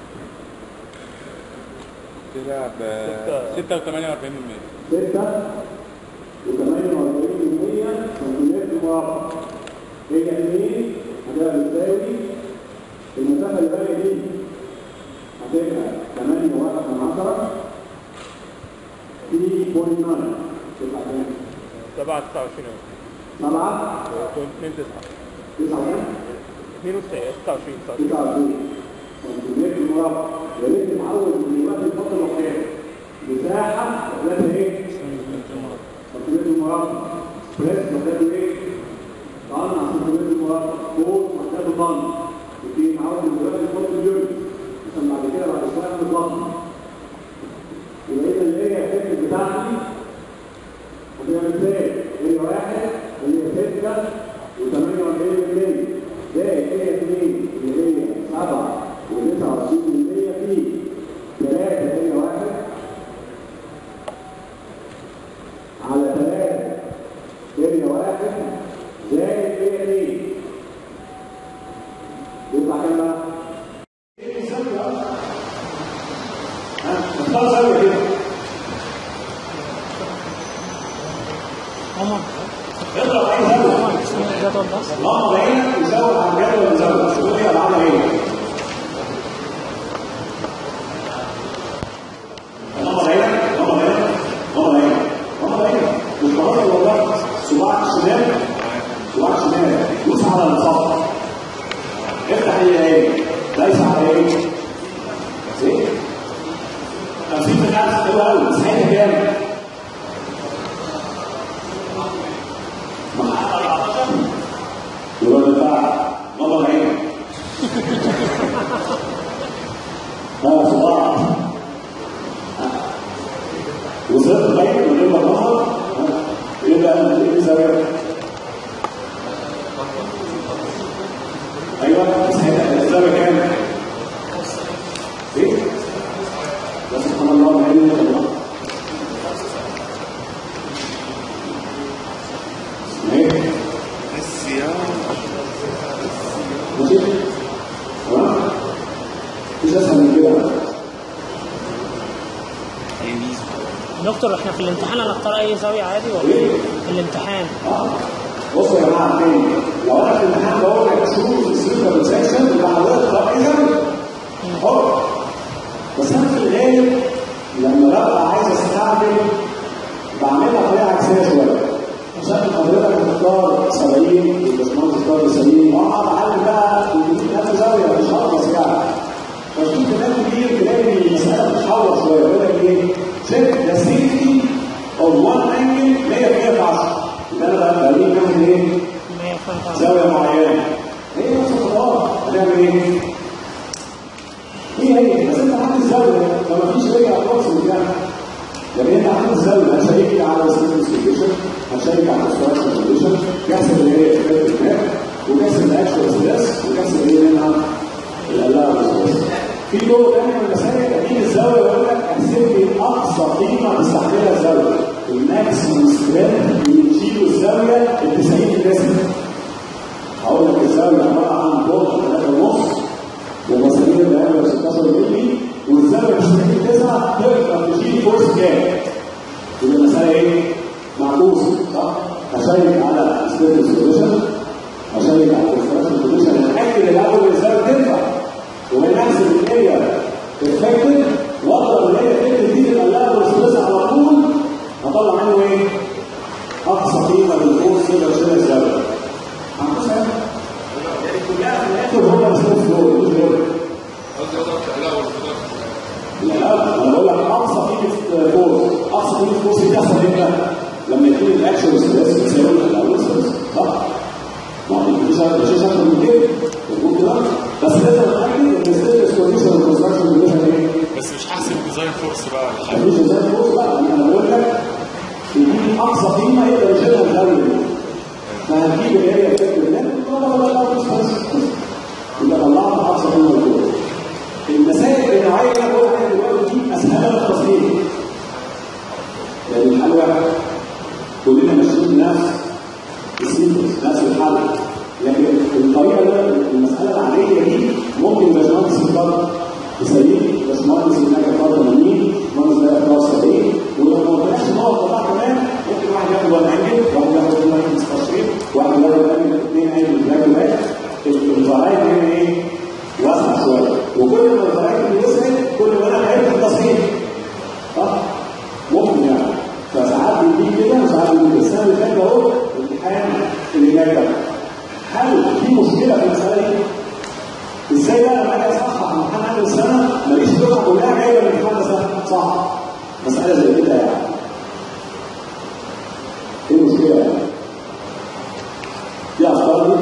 طلع ب ستة. 6 و48 من 100 6 و48 من 100 سنتيمتر مربع هي 2 هتبقى بتساوي المسافة اللي باقية دي هتبقى 8 واحد من 10 في 0.9 تبقى كام؟ سبعة تسعة وعشرين 7 اتنين تسعة 9 اتنين وتسعين تسعة وعشرين تسعة وعشرين 29 سنتيمتر مربع يا ريت نحول من دلوقتي نحط مكان مساحة ثلاثة ايه؟ سنتيمتر مربع بريس مكانه ايه؟ طن على سنتيمتر مربع فوق مكانه طن يبتدي نحول من دلوقتي نحط اليونت عشان بعد كده بعد شوية نعمل طن يبقى إذا اللي هي الحته بتاعتي هتبقى ازاي؟ هي واحد هي ستة وثمانية وأربعين من مية زائد هي اثنين اللي هي سبعة وتسعة وعشرين من مية في ثلاثة هي واحد على ثلاثة هي واحد زائد هي اثنين يطلع كام بقى؟ ها؟ اختار زاوية كده عمر اضرب أي زاوية عمر اسمه جدول بس غمض عينك وزود على الجدول وزود شوف هي العمل ايه غمض عينك غمض عينك غمض عينك غمض عينك مش بهزر والله صباعك الشمال صباعك الشمال دوس على الصف افتح العين ليس على ايه؟ ايه؟ 50 في 5 حلو قوي مساحتها كام؟ يبقى الدفاع غمض عينك ها صباع وصلت بيت من غير ما تظهر يبقى ايه زاويه ايوه مساحتها الزاويه كام؟ ايه؟ يا سبحان الله ما يعلمك الله ايه؟ ماشي؟ تمام؟ مش اسهل من كده دكتور احنا في الامتحان هنختار اي زاويه عادي ولا ايه؟ في الامتحان بصوا يا جماعه تاني لو انا في الامتحان بقول لك شروط السيركل سكشن يبقى حضرتك رائزا حر بس انا في الغالب لما ببقى عايز استعمل بعملها بطريقه عكسيه شويه عشان حضرتك هتختار 70 والباشمهندس اختار 70 واقعد اعلم بقى 3000 زاويه مش هخلص يعني فشوف كلام كبير تلاقي المساله بتتحول شويه يقول لك ايه؟ check the safety of one angle 100 في 10 يبقى انا بقى بقى نعمل ايه؟ 105 زاويه معينه هي نفس الخطوات هنعمل ايه؟ هي هي بس انت عندك الزاويه فما فيش رجع خالص قدام يعني انت عندك الزاويه هتشيك على السيستم سبيكيشن هتشيك على الستراكشر سبيكيشن كسر اللي هي فكره الماء وكسر الاكشوال ستريس وكسر اللي هي منها الالارم ستريس في طرق ثانيه من المسائل تجيب الزاويه ويقول لك احسب لي اقصى قيمه تستحملها الزاويه الماكسيمم سترينث يشيلوا الزاويه ال 90 درجه هقول لك الزاويه عباره عن بوضع 3 ونص ومسامير الدائره 16 مللي والزاويه مش 9 تقدر تشيل فورس كام؟ يبقى المساله ايه؟ معكوسه صح؟ هشيك على ستيتس بوزيشن هشيك على الكونستراكشن بوزيشن اتاكد الاول ان الزاويه تنفع ومن احسب ان هي افكتيف واقدر ان هي تدي دي الالعاب والستريس على طول هطلع منه ايه؟ اقصى قيمه للفورس يقدر يشيلها الزاويه معكوسه يعني؟ يعني كلها في الاخر هم ستيتس دول مش دول لا انا بقول لك اقصى قيمه فورس اقصى قيمه فورس بتحصل امتى؟ لما يكون الاكشن ستريس بيساوي الاول ستريس صح؟ ما هو مفيش مفيش اكتر من كده مظبوط كده؟ بس لازم اتاكد ان الستريس كونديشن والكونستراكشن كونديشن ايه؟ بس مش هحسب ديزاين فورس بقى ولا حاجه مفيش ازاي فورس بقى انا بقول لك دي اقصى قيمه يقدر يشيلها الدوري دي فهتجيب اللي هي الفكره دي ولا ولا لا بس بس يبقى طلعت اقصى قيمه للفورس المسائل النوعيه اللي انا بقول عليها دلوقتي دي اسهلها في التصميم لان الحل واحد كلنا ماشيين نفس السيكونس نفس الحل لكن الطريقه اللي المساله العاديه دي ممكن باشمهندس يختار يسليك باشمهندس هناك يختار 80 المنظر ده خلاص ايه ولو ما قلناش ان هو طبعا كمان ممكن واحد ياخد وان انجل واحد ياخد وان انجل تصوير واحد ياخد وان انجل اثنين انجل باك تو باك الفرايتي هنا ايه واسع شويه وكل ما الفرايتي وسعت كل ما انا عرفت التصوير صح؟ ممكن يعني فساعات بيجي كده وساعات بيجي كده السنه اللي فاتت اهو الامتحان اللي جاي ده هل في مشكله في المساله دي؟ ازاي بقى لما اجي اصحح امتحان اخر السنه ماليش دفعه كلها جايبه من الامتحان ده صح مساله زي كده يعني ايه المشكله يعني؟ في افكار دي؟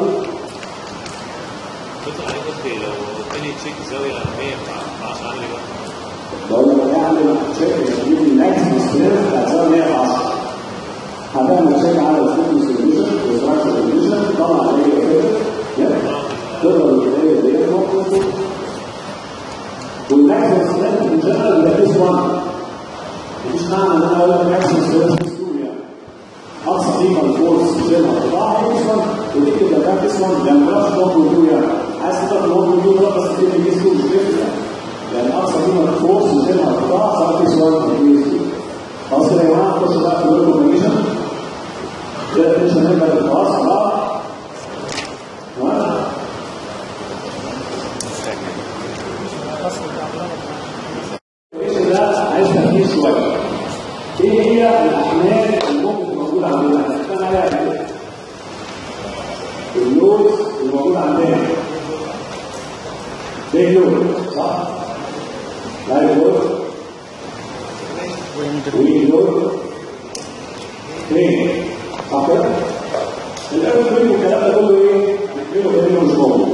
بص عليك بص لو اداني تشيك زاويه 100 ما اعرفش اعمل ايه بقى بقول لك اعمل تشيك تجيب الماكسيمم سترينث بتاع زاويه 110 هتعمل تشيك على الفوكس سوليوشن والستراكشر سوليوشن طلع عليه كده تقدر البدايه دي ممكن والماكسيمم سترينث ان جنرال بيبقى كيس 1 مفيش معنى ان انا اقول لك ماكسيمم سترينث كيس 2 يعني اقصى قيمه الفورس شبه قطاع هي كيس 1 ودي كده ده كيس 1 يعني بلاش 1.2 يعني عايز تاخد 1.2 ده بس تجيب كيس 2 مش تفرق يعني يعني اقصى قيمه الفورس شبه قطاع سواء كيس 1 او كيس 2 خلاص كده يا جماعه نخش بقى في الكومبينيشن كده التنشن نبدا بالخلاص بقى تمام الكومبينيشن ده عايز تفكير شويه ايه هي الاحمال اللي ممكن تبقى موجوده عندنا؟ هنتكلم عليها كده اللود الموجود عندنا ده لود صح؟ لا لود وين لود فين؟ صح كده؟ الاول كله الكلام ده كله ايه؟ بنعمله كانه مش موجود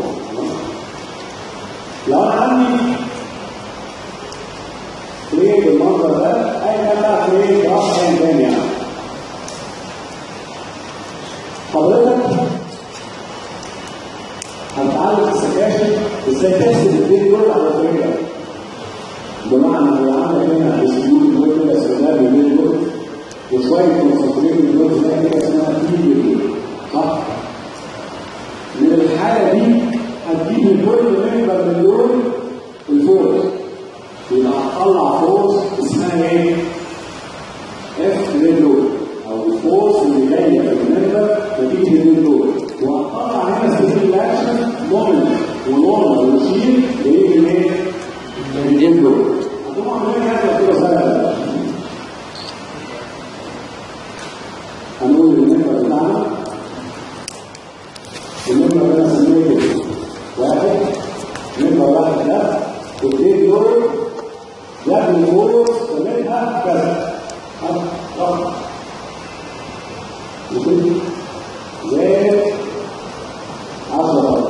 لو انا عندي ليه بالمنظر ده اي كان بقى ليه راح ايا كان يعني حضرتك هتتعلم في السكاشن ازاي تحسب الدين دول على الفكره بمعنى ان عندك هنا اسلوب دول كده استخدام الدين دول وشويه كونسنتريت دول زي كده اسمها تي صح؟ من الحاله دي هتجيب لكل ممبر من دول الفورس يبقى هتطلع فورس اسمها ايه؟ اف لود او الفورس اللي جايه في الممبر نتيجه اللود وهتطلع هنا سبيل الاكشن مومنت ونورمال وشيل بيجي من ايه؟ من اللود هتقوم عاملين حاجه كده سهله هنقول الممبر بتاعنا الممبر ده سميه واحد ممبر واحد ده واثنين دول ياخد الفلوس ومنها كذا رقم وكده زائد 10 مرات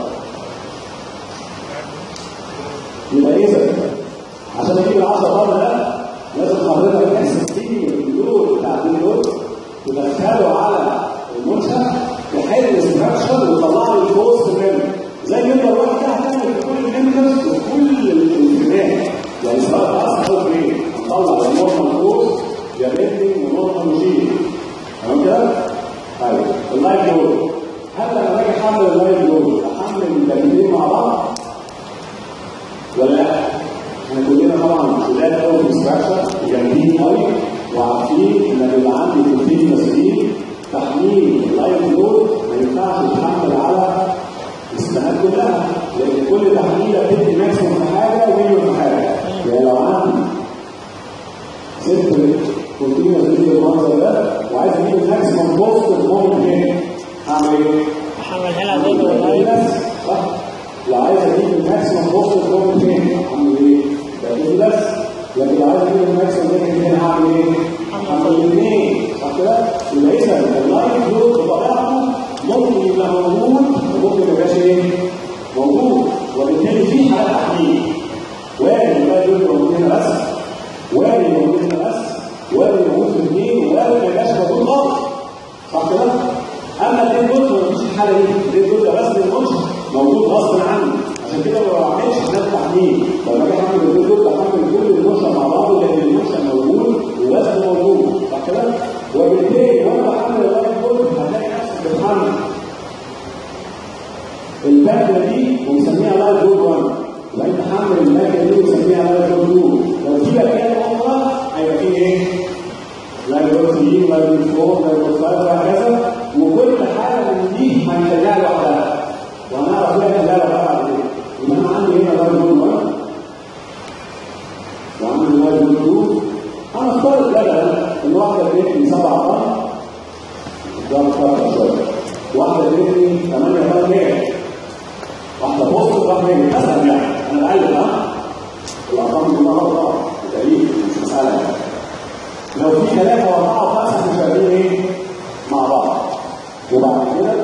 يبقى اذا عشان اجيب ال 10 مرات ده لازم حضرتك تحسب فيه اللود بتاع اللود تدخله على المنشأ تحل الاستراكشر وتطلع له الفوز منه زي ما انت واحد هتعمل في كل الميمبرز وكل الانتباه يعني سواء اصلا او ايه هنطلع النورمال فوز يا بيلدنج ونورمال ماشين تمام كده؟ طيب اللايف لود هل لما باجي احمل اللايف لود احمل الاثنين مع بعض ولا لا؟ احنا كلنا طبعا شداد قوي في الاستراكشر جامدين قوي وعارفين ان بيبقى عندي في الفيديو مسؤولين تحميل اللايف لود ما ينفعش يتحمل على السنوات كلها لان كل تحميله بتدي ماكسيموم في حاجه ومينيموم في حاجه يعني لو عندي ست كونتينوس فيديو المنظر ده وعايز اجيب الماكسيموم بوست مومنت هنا هعمل ايه؟ احمل هنا ضد واللايف بس صح؟ لو عايز اجيب الماكسيموم بوست مومنت هنا هعمل ايه؟ ده بس لكن لو عايز اجيب الماكسيموم مومنت هنا هعمل ايه؟ هعمل الاثنين صح كده؟ يبقى اذا اللايف لود بطبيعته ممكن يبقى موجود وممكن ما يبقاش ايه؟ موجود وبالتالي في حالات تحميل وارد اللايف لود موجود هنا بس وارد موجود هنا بس وارد موجود في اثنين وارد ما يبقاش موجود خالص صح كده؟ اما الاثنين دول ما فيش الحاله دي الاثنين دول ده بس المنشأ موجود غصب عني عشان كده ما بعملش حالات تحميل لما باجي اعمل الاثنين دول بحمل كل المنشأ مع بعضه لان المنشأ موجود والوزن موجود صح كده؟ وبالتالي وانا بحمل اللايف لود هتلاقي نفسك بتحمل الماكينه دي ونسميها لايف لود 1 يبقى انت حمل الماكينه دي ونسميها لايف لود 2 لو في مكان اخرى لو في ثلاثة وأربعة وخمسة مش شغالين إيه؟ مع بعض وبعد كده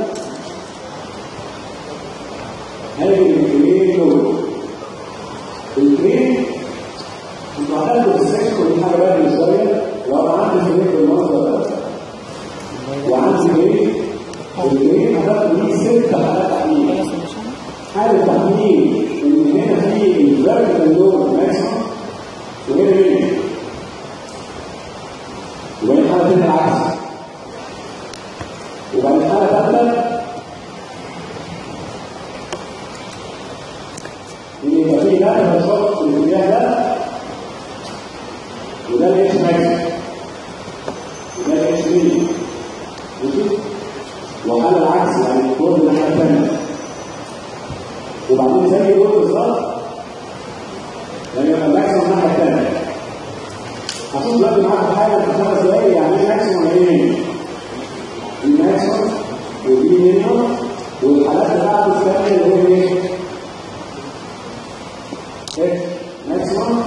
هاجي الكريم دول الكريم انتوا هتاخدوا في السكشن دي حاجة بقى من شوية لو أنا عندي كريم بالمنظر ده وعندي كريم الكريم هتاخدوا ليه ست حالات تحليل حالة تحليل إن هنا في الفيرتيكال لود ماكسيمم وهنا مين؟ وبعدين حالة تانية العكس وبعدين حالة ثالثة إن يبقى في ده شوط في الاتجاه ده وده الاتش ماكس وده الاتش مين ماشي؟ وحالة العكس يعني الكود الناحية الثانية وبعدين زي دول بالظبط يعني يبقى الماكسيموم الناحية الثانية هشوف دلوقتي معاكم حاجة في خمس دقايق يعني ايه ماكسيموم يعني ايه؟ الماكسيموم ودي مينيموم والحالات بتاعته الثانية اللي هي ايه؟ اكس ماكسيموم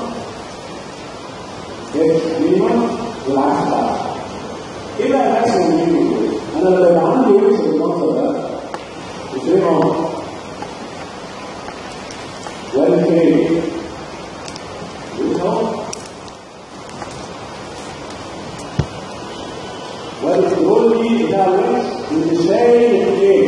اكس مينيموم والعكس بتاعته ايه بقى الماكسيموم مينيموم دول؟ انا لما يبقى عندي ويكس بالمنظر ده ازاي اهو ولا كريم اهو والترولي بتاع الويكس اللي شايل الاثنين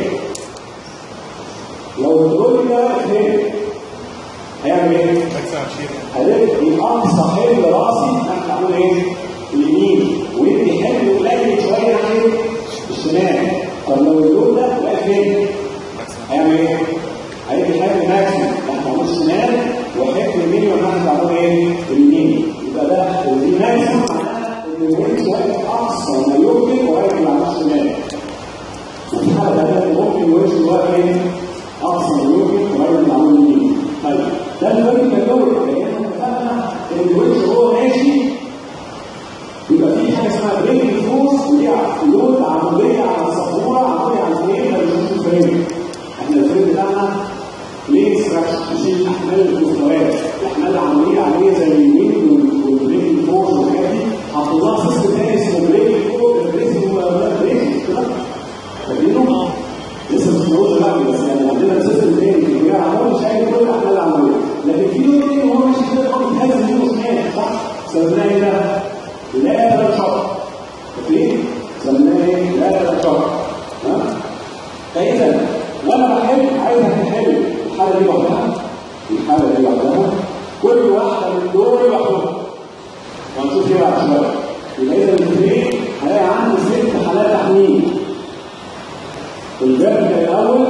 لو الترولي ده اثنين هيعمل ايه؟ هيدي اقصى حمل راسي تحت عامل ايه؟ اليمين ويدي حمل قليل شويه عن الشمال طب لو اللون ده واقف فين؟ هيعمل ايه؟ هيدي حمل ماكسيمم تحت عمود الشمال وحمل يمين وتحت عمود ايه؟ اليمين يبقى ده دي ماكسيمم معناها ان الوينج واقف اقصى ما يمكن واقف على عمود الشمال وفي حاله ثانيه ممكن الوينج واقف ايه؟ اقصى ما يمكن واقف على عمود اليمين طيب ده الفيرتيكال لود لان احنا اتفقنا ان الوينج وهو ماشي يبقى في حاجه اسمها بريك فورس ودي لود عموديه على السبوره عموديه على الفريم ما بنشوفش الفريم احنا الفريم بتاعنا ليه ستراكشر بيشيل احمال المستويات الاحمال العموديه عليه زي اليمين والبريك فورس والحاجات دي حطوا لها سيستم تاني اسمه بريك فورس بريك بريك كده فاكرينه؟ لسه مش بنقول دلوقتي بس يعني عندنا سيستم تاني في الجميع عمود شايل كل الاحمال العموديه لكن في لود تاني وهو ماشي كده هو بيتهز يمين وشمال صح؟ سميناه ايه ده؟ لا تنشط اوكي سميناه ايه لا تنشط ها فاذا وانا بحل عايزك تحل الحاله دي لوحدها الحاله دي لوحدها كل واحده من دول لوحدها وهنشوف ايه بعد شويه يبقى اذا الاثنين هلاقي عندي ست حالات تحميل الفيرتيكال الاول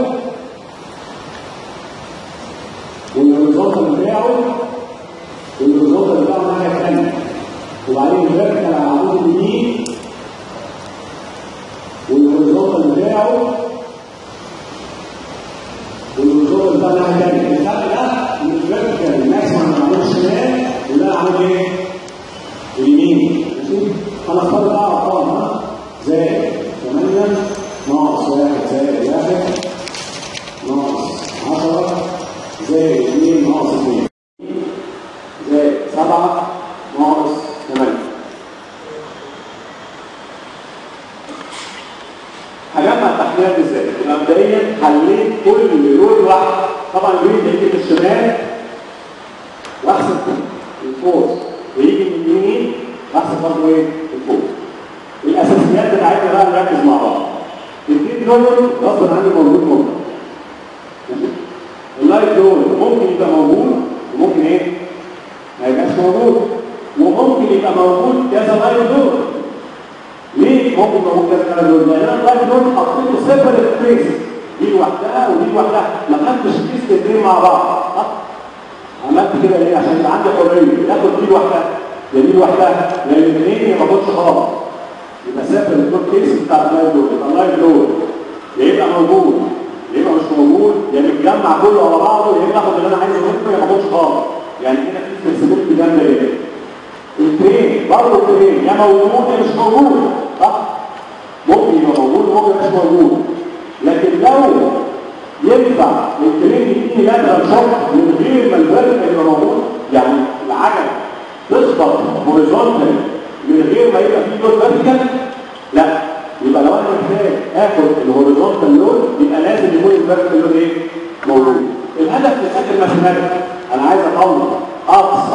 والهوريزونتال بتاعه والهوريزونتال بتاعه الناحيه الثانيه وبعدين الفيرتيكال على العمود اليمين والهوريزونتال بتاعه والهوريزونتال بتاع الناحيه الثانيه الفرق ده ان الفيرتيكال ماكسيمم على العمود الشمال وده العمود ايه؟ اليمين ماشي؟ هنختار بقى ارقام ها زائد 8 ناقص 1 زائد 1 ناقص 10 زائد 2 ناقص 2 زائد 7 ناقص 8 هجمع التحليلات ازاي؟ يبقى مبدئيا حليت كل لون واحد طبعا اليمين هيجي في الشمال واحسب الفوز ويجي من اليمين واحسب برضه ايه؟ الفوز الاساسيات بتاعتنا بقى نركز مع بعض الديب لون غصب عني موجود ممكن اللايت لون ممكن يبقى موجود وممكن ايه؟ ما يبقاش موجود وممكن يبقى موجود كذا لايت لون ليه ممكن يبقى موجود كذا لايت لون؟ لان انا اللايت لون حطيته سيبريت كيس دي لوحدها ودي لوحدها ما خدتش كيس الاثنين مع بعض صح؟ عملت كده ليه؟ عشان يبقى عندي حريه ياخد دي لوحدها يا دي لوحدها يا الاثنين ما باخدش خالص يبقى سافر الدور كيس بتاع اللايف لود يبقى اللايف لود يا يبقى موجود يا يبقى مش موجود يا متجمع كله على بعضه يا يبقى اخد اللي انا عايزه منه يا ما اخدش خالص يعني هنا في فلكسبيلتي جامده ايه؟ الترين برضه الترين يا موجود يا مش موجود صح؟ ممكن يبقى موجود وممكن يبقى مش موجود لكن لو ينفع الترين يديني لاترال شوك من غير ما الفيرتيكال يبقى موجود يعني العجل تخبط هوريزونتال من غير ما يبقى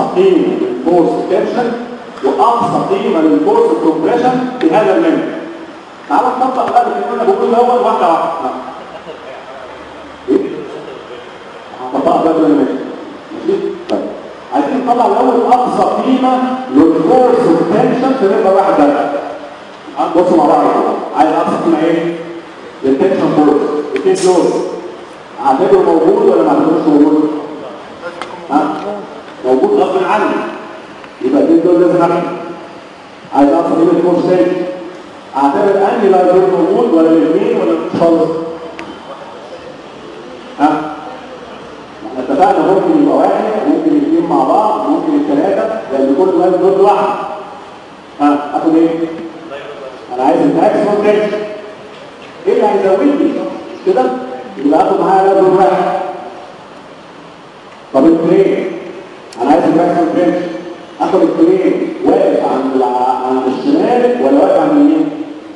قيمه للفورس تنشن واقصى قيمه للفورس كومبريشن في هذا المنهج تعالى نطبق بقى اللي كنا بنقول الاول واحده واحده ايه؟ هنطبقها بقى من المنهج ماشي؟ طيب عايزين نطلع الاول اقصى قيمه للفورس تنشن في نقطه واحده بقى بصوا مع بعض كده. عايز اقصى قيمه ايه؟ للتنشن فورس الاثنين دول اعتبره موجود ولا ما اعتبروش موجود؟ ها؟ موجود غصب عني يبقى الاثنين دول لازم اعمل عايز اقصى قيمه الفورس تاني اعتبر انهي لا دول موجود ولا الاثنين ولا مش خالص؟ ها؟ احنا اتفقنا ممكن يبقى واحد ممكن اثنين مع بعض ممكن الثلاثه لان كل واحد ضد واحد ها اخد ايه؟ انا عايز الماكسيموم تنشن ايه اللي هيزودني مش كده يبقى اخد معايا لازم واحد طب البرين انا عايز الماكسيموم تنشن اخد البرين واقف عند الع- عند الشمال ولا واقف عند اليمين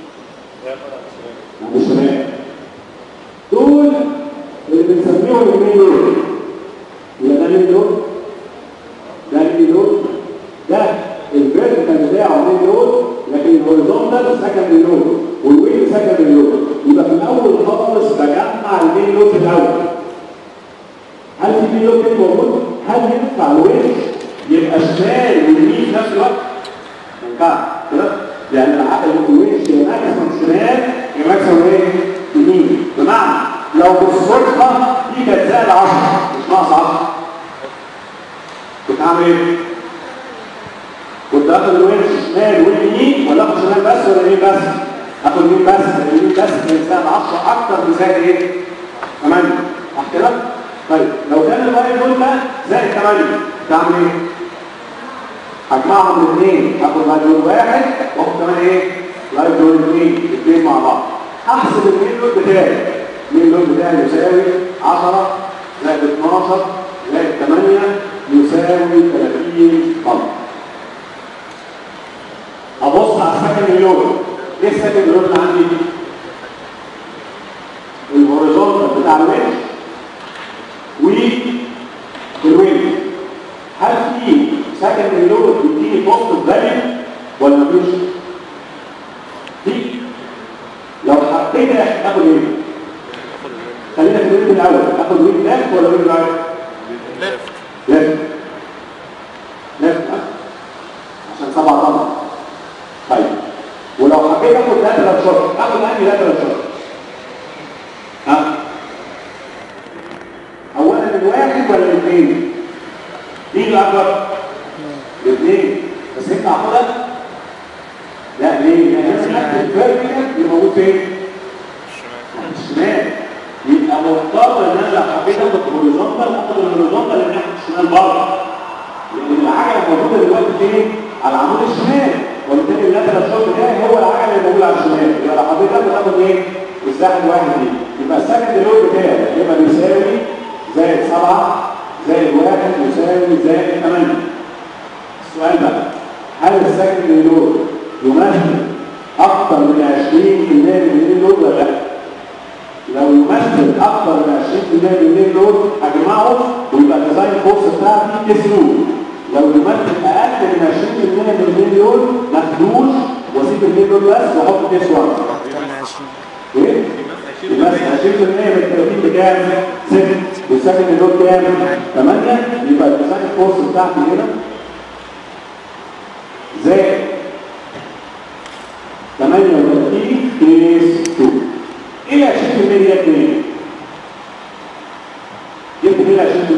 عند الشمال دول اللي بنسميهم اليمين دول يبقى ده مين دول ده مين دول ده الفيرتيكال بتاعه مين دول لكن الهوريزونتال سكند لود والويل سكند لود يبقى في الاول خالص بجمع المين لود في الاول هل في مين لود تاني موجود؟ هل ينفع الويل يبقى شمال ويمين في نفس الوقت؟ ما ينفعش كده؟ يعني العقل الويل يا ماكسيموم شمال يا ماكسيموم ايه؟ يمين بمعنى لو بالصدفه دي كانت زائد 10 مش ناقص 10 كنت هعمل ايه؟ كنت اخد الوينش شمال ويمين ولا اخد شمال بس ولا يمين بس؟ اخد يمين بس اليمين بس من زائد 10 اكتر من زائد ايه؟ 8 صح كده؟ طيب لو كان الواير دول ده زائد 8 تعمل ايه؟ هجمعهم الاثنين هاخد لايف دول واحد واخد كمان ايه؟ لايف دول اثنين الاثنين مع بعض احسب المين لود بتاعي المين لود بتاعي يساوي 10 زائد 12 زائد 8 يساوي 30 طن ابص على السكند لود ايه السكند لود اللي عندي الهوريزونتال بتاع الوينش والوينش هل في سكند لود بيديني بوست فاليو ولا مفيش؟ في لو حطيت اخد ايه؟ خلينا في الويب الاول اخد ويب ليفت ولا ويب رايت؟ ليفت ليفت ليفت عشان سبعة طبعا طيب ولو حبيت اخد لاترال شوت اخد انهي لاترال شوت؟ ها؟ اولا الواحد ولا الاثنين؟ مين الاكبر؟ الاثنين بس انت هاخدها؟ لا ليه؟ لان انا الفيرتيكال اللي موجود فين؟ الشمال يبقى مضطر ان انا لو حبيت اخد هوريزونتال اخد الهوريزونتال اللي ناحيه الشمال بره لان العجله موجوده دلوقتي فين؟ على العمود الشمال وبالتالي اللاترال شوت بتاعي هو العجله اللي موجوده على الشمال يبقى لو حبيت اخد اخد ايه؟ الساحل واحد دي يبقى السكند لود بتاعي يبقى بيساوي زائد 7 زائد 1 يساوي زائد 8 السؤال بقى هل السكند لود يمثل اكثر من 20% من اللود ولا لا؟ لو يمثل اكثر من 20% من اللود هجمعه ويبقى الديزاين فورس بتاعتي اس لود لو يمثل اقل من 20% من اللود ما اخدوش واسيب اللود بس واحط اس 1 ايه؟ يمثل 20% من 30 بكام؟ 6 والسكند اللود كام؟ 8 يبقى الديزاين فورس بتاعتي هنا زائد 38 كيس 2 ايه 20% ديت منين؟ جبت منين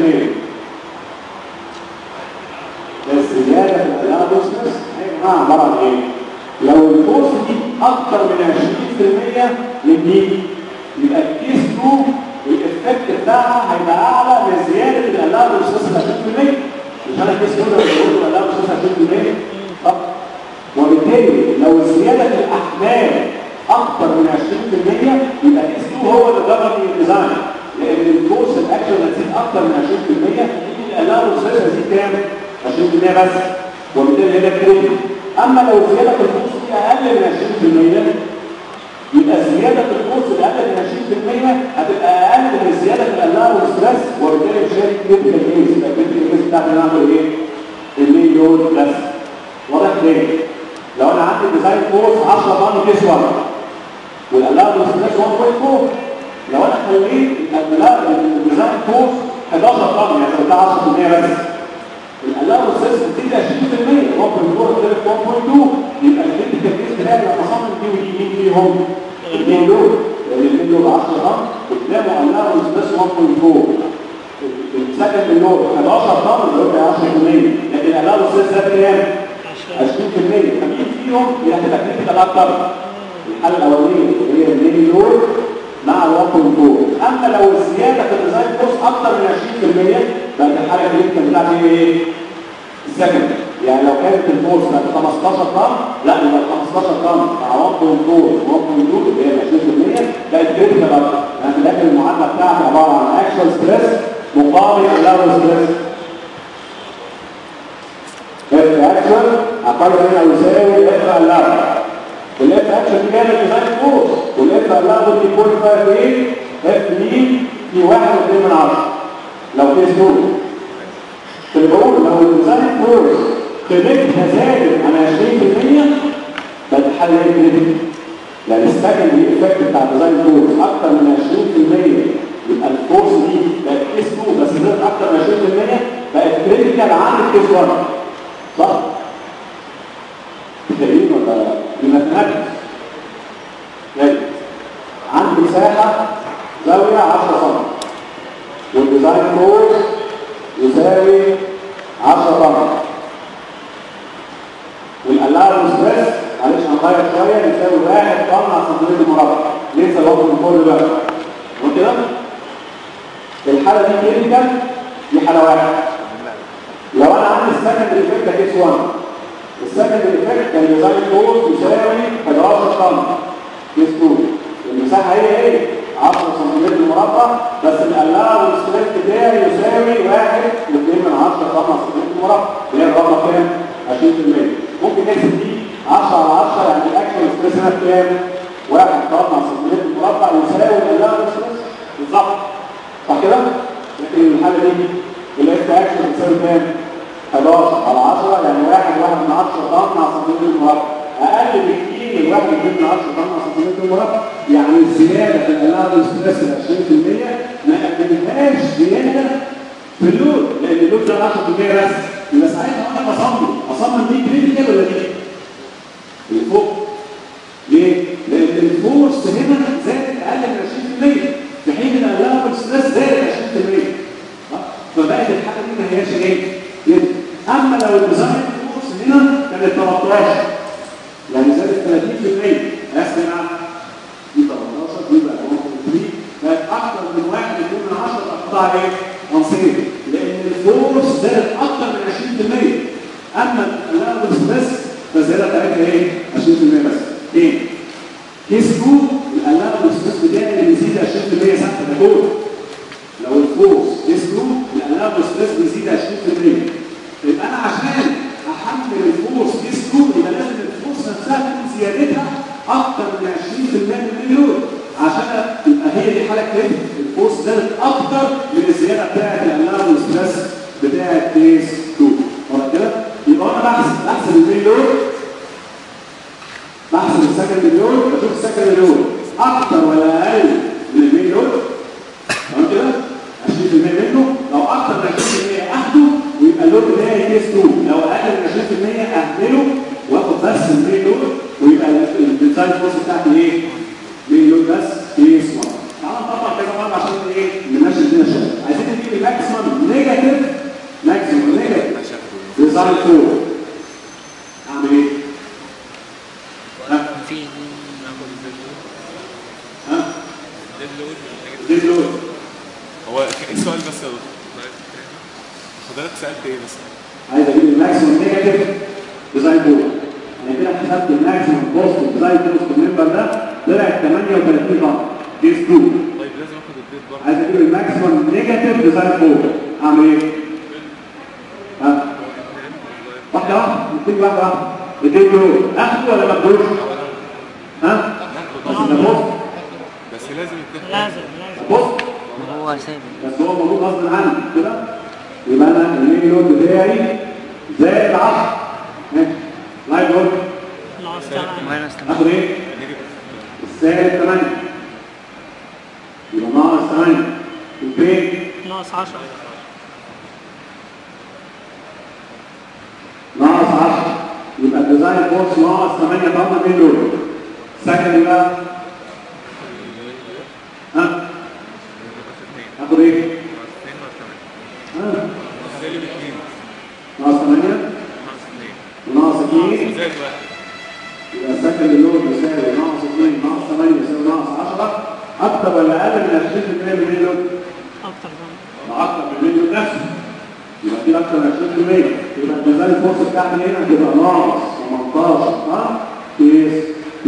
20%؟ بس زياده في الاناليسيس هي يا جماعه عباره عن ايه؟ لو الفورس دي اكتر من 20% من دي يبقى الكيس 2 الافكت بتاعها هيبقى اعلى من زياده الاناليسيس 20% مش انا الكيس 2 لو بقول الاناليسيس 20% طب وبالتالي لو زيادة الأحمال أكثر من 20% يبقى اس 2 هو اللي جرب الديزاين لأن الفورس الأكشن هتزيد أكثر من 20% يجي الألاونس هتزيد كام؟ 20% بس وبالتالي هي كريدت أما لو زيادة الفورس دي أقل من 20% يبقى زيادة الفورس الأقل من 20% هتبقى أقل من زيادة الألاونس بس وبالتالي مش هي كريدت الكيس يبقى كريدت الكيس بتاعتنا نعمل إيه؟ لود بس واضح ليه؟ لو انا عندي ديزاين فورس 10 طن كيس 1 والقلاع بس 1.4 لو انا خليت القلاع الديزاين فورس 11 طن يعني لو ده 10% بس القلاع والسيس بتدي 20% 1.4 غير 1.2 يبقى الكريتيكال كيس بتاعي لما اصمم دي ودي مين فيهم؟ الاثنين دول لان الاثنين دول 10 طن قدامه قلاع والسيس 1.4 السكن اللود 11 طن اللي هو 10% لكن القلاع والسيس ده كام؟ 20% فمين فيهم اللي هتبقى كريتيكال اكتر؟ الحاله الاولانيه اللي هي الميني لود مع ال 1.4 اما لو الزياده في الديزاين فورس اكتر من 20% بقت الحاله الكريتيكال بتاعتي ايه؟ السكند يعني لو كانت الفورس بقت 15 طن لا يبقى 15 طن مع 1.4 1.2 اللي هي 20% بقت كريتيكال اكتر يعني في الاخر المعادله بتاعتي عباره عن اكشوال ستريس مقابل اللارو ستريس اف اكشن اقل من او يساوي اف اللارو والاف اكشن دي كانت ديزاين فورس والاف اللارو دي كل فرق ايه اف مين في 1 و2 من 10 لو في سنون اللي بقول لو الديزاين فورس قيمتها زادت عن 20% بقت الحل ايه كريتيكال لان السكند ايفكت بتاع الديزاين فورس اكتر من 20% يبقى الفورس دي بقت كيس 2 بس زادت اكتر من 20% بقت كريتيكال عن الكيس 1 صح؟ تقريبا ولا الماثماتكس يعني عندي مساحه زاويه 10 سم والديزاين فورس يساوي 10 طن والالارم ستريس معلش هنغير شويه يساوي 1 طن على سنتيمتر مربع لسه الوقت كله بقى وكده الحاله دي كريتيكال دي حاله واحده لو انا عندي السكند ايفكت كيس 1 السكند ايفكت كان ديزاين فورس يساوي 11 طن كيس 2 المساحه هي ايه 10 سنتيمتر مربع بس القلاع والستريس بتاعي يساوي 1 و2 من 10 طن على سنتيمتر مربع اللي هي الرقم كام 20% ممكن نحسب دي 10 على 10 يعني الاكشوال ستريس هنا بكام 1 طن على سنتيمتر مربع يساوي القلاع والستريس بالظبط صح كده لكن الحاله دي الاف اكشن بتساوي كام 11 على 10 يعني 1 1 من 10 طن على سنتيمتر مربع اقل بكتير من 1 من 10 طن على سنتيمتر مربع يعني الزياده في الاناليز ستريس ال 20% ما قدمتهاش زياده في اللود لان اللود ده 10% بس يبقى ساعتها انا بصمم اصمم دي كريتيكال ولا دي؟ اللي فوق ليه؟ لان الفورس هنا زادت اقل من 20% في حين ان الاناليز ستريس زادت 20% فبقت الحاله دي ما هياش ايه؟ كده اما لو الديزاين فورس هنا كانت 13 يعني زادت 30% اسف نعم دي 13 دي بقى 1.3 بقت اكتر من 1 2 من 10 اقطاع ايه؟ عنصري لان الفورس زادت اكتر من 20% اما الاناليز بس فالزياده بتاعتها ايه؟ 20% بس ايه؟ كيس 2 الاناليز بتاعي بيزيد 20% ثابته ده كله لو الفورس كيس 2 الاناليز ستريس بيزيد 20% يبقى انا عشان احمل الفورس كيس 2 يبقى لازم الفورس نفسها تكون زيادتها اكتر من 20% من المليون عشان يبقى هي دي حاله كريتيكال الفورس زادت اكتر من الزياده بتاعه الاناليز ستريس بتاعه كيس 2 واضح كده؟ يبقى انا بحسب بحسب المليون بحسب السكند مليون بشوف السكند مليون اكتر ولا اقل من المليون تمام كده 20% منه لو اكتر من 20% اخده ويبقى اللود بتاعي كيس 2 لو اقل من 20% اهمله واخد بس المين لود ويبقى الديزاين فورس بتاعتي ايه؟ مين لود بس كيس 1 تعالى نطبق كذا مره عشان ايه؟ نمشي الدنيا شويه عايزين نجيب الماكسيمم نيجاتيف ماكسيمم نيجاتيف ديزاين فورس اعمل ايه؟ ها؟ في ها؟ دي لود هو ك- السؤال بس يا دكتور حضرتك سالت ايه بس عايز اجيب الماكسيمم نيجاتيف ديزاين فورس يعني كده حسبت الماكسيمم بوزيتيف ديزاين فورس في الممبر ده طلعت 38 طن كيس 2 طيب لازم اخد الديت برضه عايز اجيب الماكسيمم نيجاتيف ديزاين فورس اعمل ايه؟ ها؟ واحده واحده نبتدي واحده واحده اديت له اخده ولا ما اخدوش؟ ها؟ بس ده بص بس لازم يتاخد لازم لازم بص هو سايب بس هو موجود غصب عني كده يبقى انا المين لود بتاعي زائد 10 ماشي لايف لود ناقص 8 ناخد ايه؟ السالب 8 يبقى ناقص 8 البين ناقص 10 ناقص 10 يبقى الديزاين فورس ناقص 8 طن من دول سكند يبقى ها هاخد ايه؟ ها سالب 2 ناقص 8 وناقص 2 زائد واحد يبقى السكند اللود يساوي ناقص 2 ناقص 8 يساوي ناقص 10 اكتر ولا اقل من 20% من اللود؟ اكتر من ما اكتر من اللود نفسه يبقى دي اكتر من 20% يبقى الميزان الفرصه بتاعتي هنا هتبقى ناقص 18 ها كيس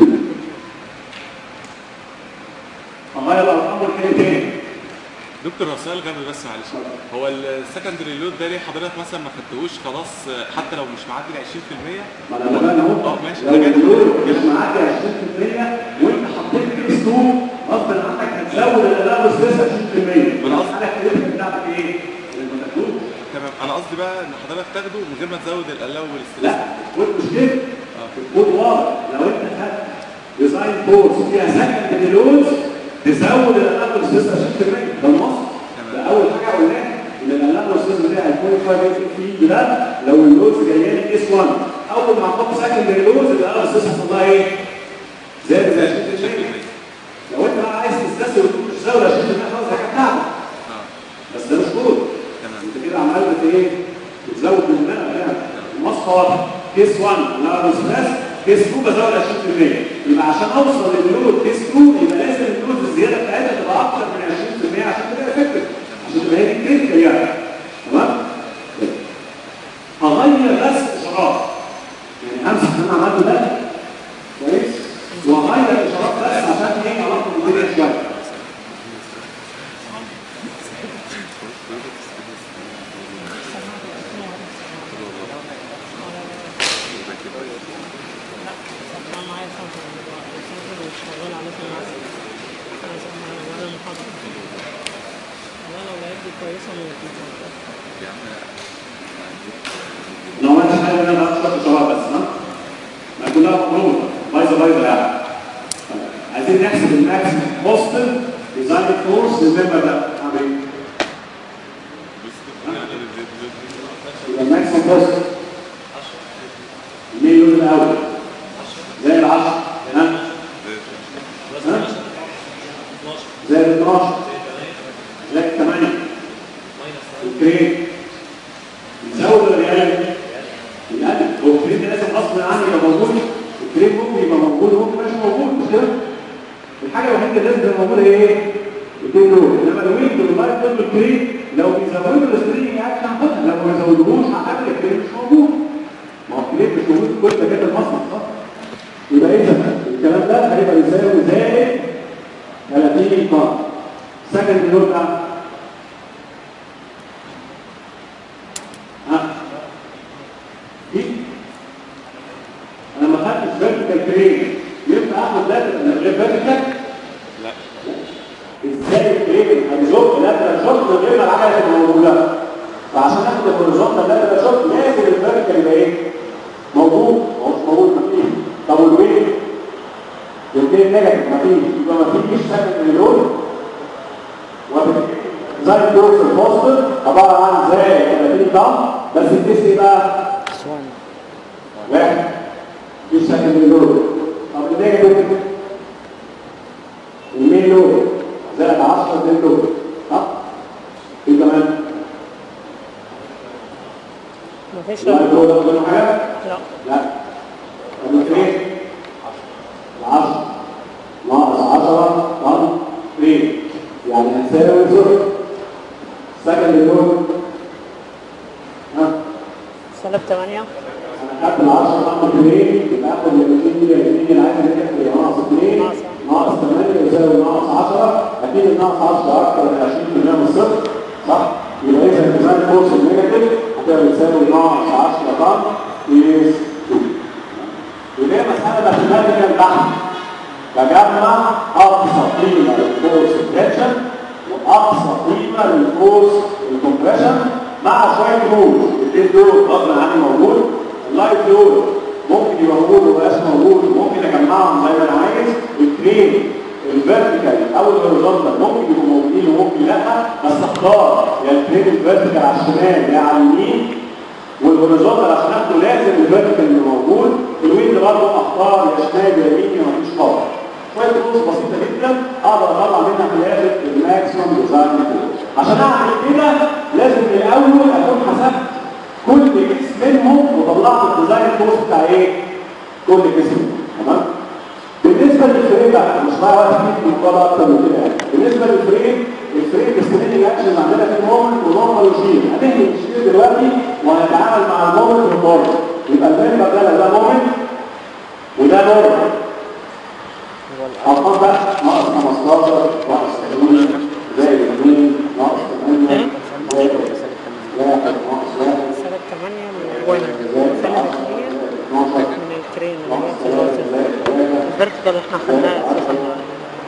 اغير الارقام والكلام تاني دكتور هو سؤال غبي بس معلش هو السكندري لود ده ليه حضرتك مثلا ما خدتهوش خلاص حتى لو مش معدي ال 20% ما انا بقى اهو اه ماشي لو ده جد اللود مش معدي 20% وانت حطيت كيس 2 غصب عنك هتزود الالام سبيس 20% ما أنا قصدي- حالك الربح بتاعتك ايه؟ اللي ما تاخدوش تمام انا قصدي بقى ان حضرتك تاخده من غير ما تزود الالاو والستريس لا كود مش كده الكود واضح لو انت خدت ديزاين فورس فيها سكند لودز تزود الانابل سيستم 20% ده النص ده اول حاجه قلناها ان الانابل سيستم ده هيكون في ده لو اللودز جايه لي اس 1 اول ما احط سكند لودز الانابل سيستم يحصل لها ايه؟ زاد زي 20% لو انت بقى عايز تستسهل وتقول مش زود 20% خلاص ده حاجه بتاعتك اه بس ده مش كود تمام انت كده عمال بت ايه بتزود من المنع يعني المصفى واضحه كيس 1 انا بس كيس 2 بزود 20% يبقى عشان اوصل للود كيس 2 يبقى لازم اللود الزياده بتاعتها تبقى اكتر من 20% عشان تبقى افكتيف عشان تبقى هي دي كريتيكال يعني تمام هغير بس اشارات يعني همسح اللي انا عملته ده كويس وهغير الاشارات بس عشان ايه علاقه بالدنيا شويه انا معايا سنتر السنتر مش شغال عليه في المعسل انا سامع ولا المحاضرة والله لو لقيت دي كويسة ممكن لو ما انتش حاجه انا بقى شويه اشارات بس ها ما كلها مضروبه بايظه بايظه يعني عايزين نحسب الماكس بوزيتيف ديزاين فورس للممبر ده اعمل ايه؟ يبقى الماكس بوزيتيف الميل لود الاول زي ال 10 ها؟ ها؟ زي ال 12 زي ال 8 الكريم يزود ولا يقلل؟ يقلل هو الكريم ده لازم غصب عني يبقى موجود الكريم ممكن يبقى موجود وممكن مش موجود مش كده؟ الحاجه الوحيده اللي لازم تبقى موجوده هي ايه؟ الاثنين دول انما الويند واللايف دول الكريم لو بيزودوا السترينج اكشن هاخدها لو ما بيزودوهوش هعمل الكريم مش موجود ما هو الكريم مش موجود في كل مكان المصنع صح؟ يبقى اذا الكلام ده هيبقى يساوي زائد 30 طن سكند لود ده ها دي انا ما خدتش فيرتيكال كريم ينفع اخد لاتر من غير فيرتيكال لا ازاي الكريم هيزق لاتر شوت من غير ما العجله تبقى موجوده فعشان اخد الهوريزونتال لاتر شوت لازم الفيرتيكال يبقى ايه موجود هو مش موجود مفيش طب والويت الاثنين نيجاتيف مفيش يبقى مفيش سكند لود زي الدور في البوستر عباره عن زي 30 طن بس الكيس ايه بقى؟ واحد في سكند لود طب النيجاتيف المين لود زائد 10 2 لود ها؟ ايه كمان؟ مفيش لا لود ده حاجه؟ لا لا طب الاثنين العشرة ناقص عشرة طن اثنين يعني هتساوي صفر سكند لود ها سالب 8 انا خدت ال 10 طن اثنين يبقى اخد ال 200 دي ال 200 اللي عايز اجيبها يبقى ناقص 2 ناقص. ناقص 8 يساوي ناقص 10 اكيد الناقص 10 اكتر من 20% من الصفر صح؟ يبقى اذا الديزاين فورس النيجاتيف هتبقى بتساوي ناقص 10 طن كيس 2 ودي مسألة ماثيماتيكال بحت بجمع أقصى قيمة للفورس التنشن وأقصى قيمة للفورس الكومبريشن مع شويه رولز الاثنين دول غصب عني موجود اللايف لود ممكن يبقى موجود ومبقاش موجود ممكن اجمعهم زي ما انا عايز الترين الفيرتيكال او الهوريزونتال ممكن يبقوا موجودين وممكن لا بس اختار يا الترين الفيرتيكال على الشمال يا على اليمين والهوريزونتال عشان اخده لازم الفيرتيكال اللي موجود الويند برضه اختار يا شمال يا يمين يا مفيش خالص شويه رولز بسيطه جدا اقدر اطلع منها في الاخر الماكسيمم ديزاين كود عشان اعمل كده لازم الاول اكون حسبت كل جسم منهم وطلعت الديزاين كورس بتاع ايه؟ كل جسم تمام؟ بالنسبه للفريم بقى مش بقى وقت فيه في المقابله اكتر من كده يعني بالنسبه للفريم الفريم السكرين اكشن عندنا في مومنت ونورمال وشير هنهي الشير دلوقتي وهنتعامل مع المومنت والنورمال يبقى الفريم ده ده مومنت وده نورمال ارقام بقى ناقص 15 ناقص 80 زائد 2 ناقص 8 زائد 1 ناقص 1 سالب 8 من الوين سالب 2 من الكرين اللي هي الفيرتيكال الفيرتيكال احنا خدناها اساسا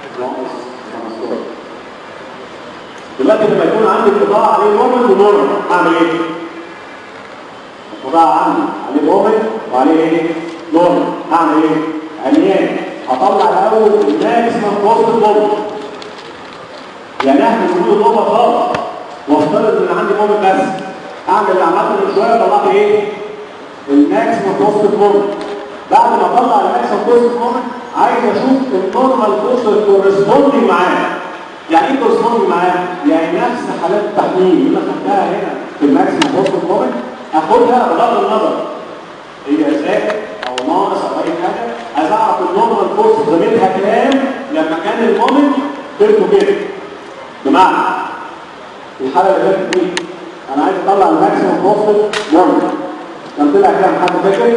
دلوقتي لما يكون عندي قطاع عليه مومنت ونورمال اعمل ايه؟ القطاع عندي عليه مومنت وعليه ايه؟ نورمال اعمل ايه؟ عميان هطلع الاول الماكسيمم كوست مومنت يعني احنا بنقول نقطه خالص وافترض ان عندي مومنت بس اعمل اللي عملته من شويه طلعت ايه؟ الماكسيمم كوست مومنت بعد ما اطلع الماكسيمم كوست مومنت عايز اشوف النورمال كوست كورسبوندنج معاه يعني ايه كورسبوندنج معاه؟ يعني نفس حالات التحليل اللي انا خدتها هنا في الماكسيمم كوست مومنت اخدها بغض النظر هي زائد او ناقص او اي حاجه عايز اعرف النورمال كوست زميلها كام لما كان المومنت تركه كده بمعنى الحاله اللي فاتت دي انا عايز اطلع الماكسيمم كوست مومنت كان طلع كام حد فاكر؟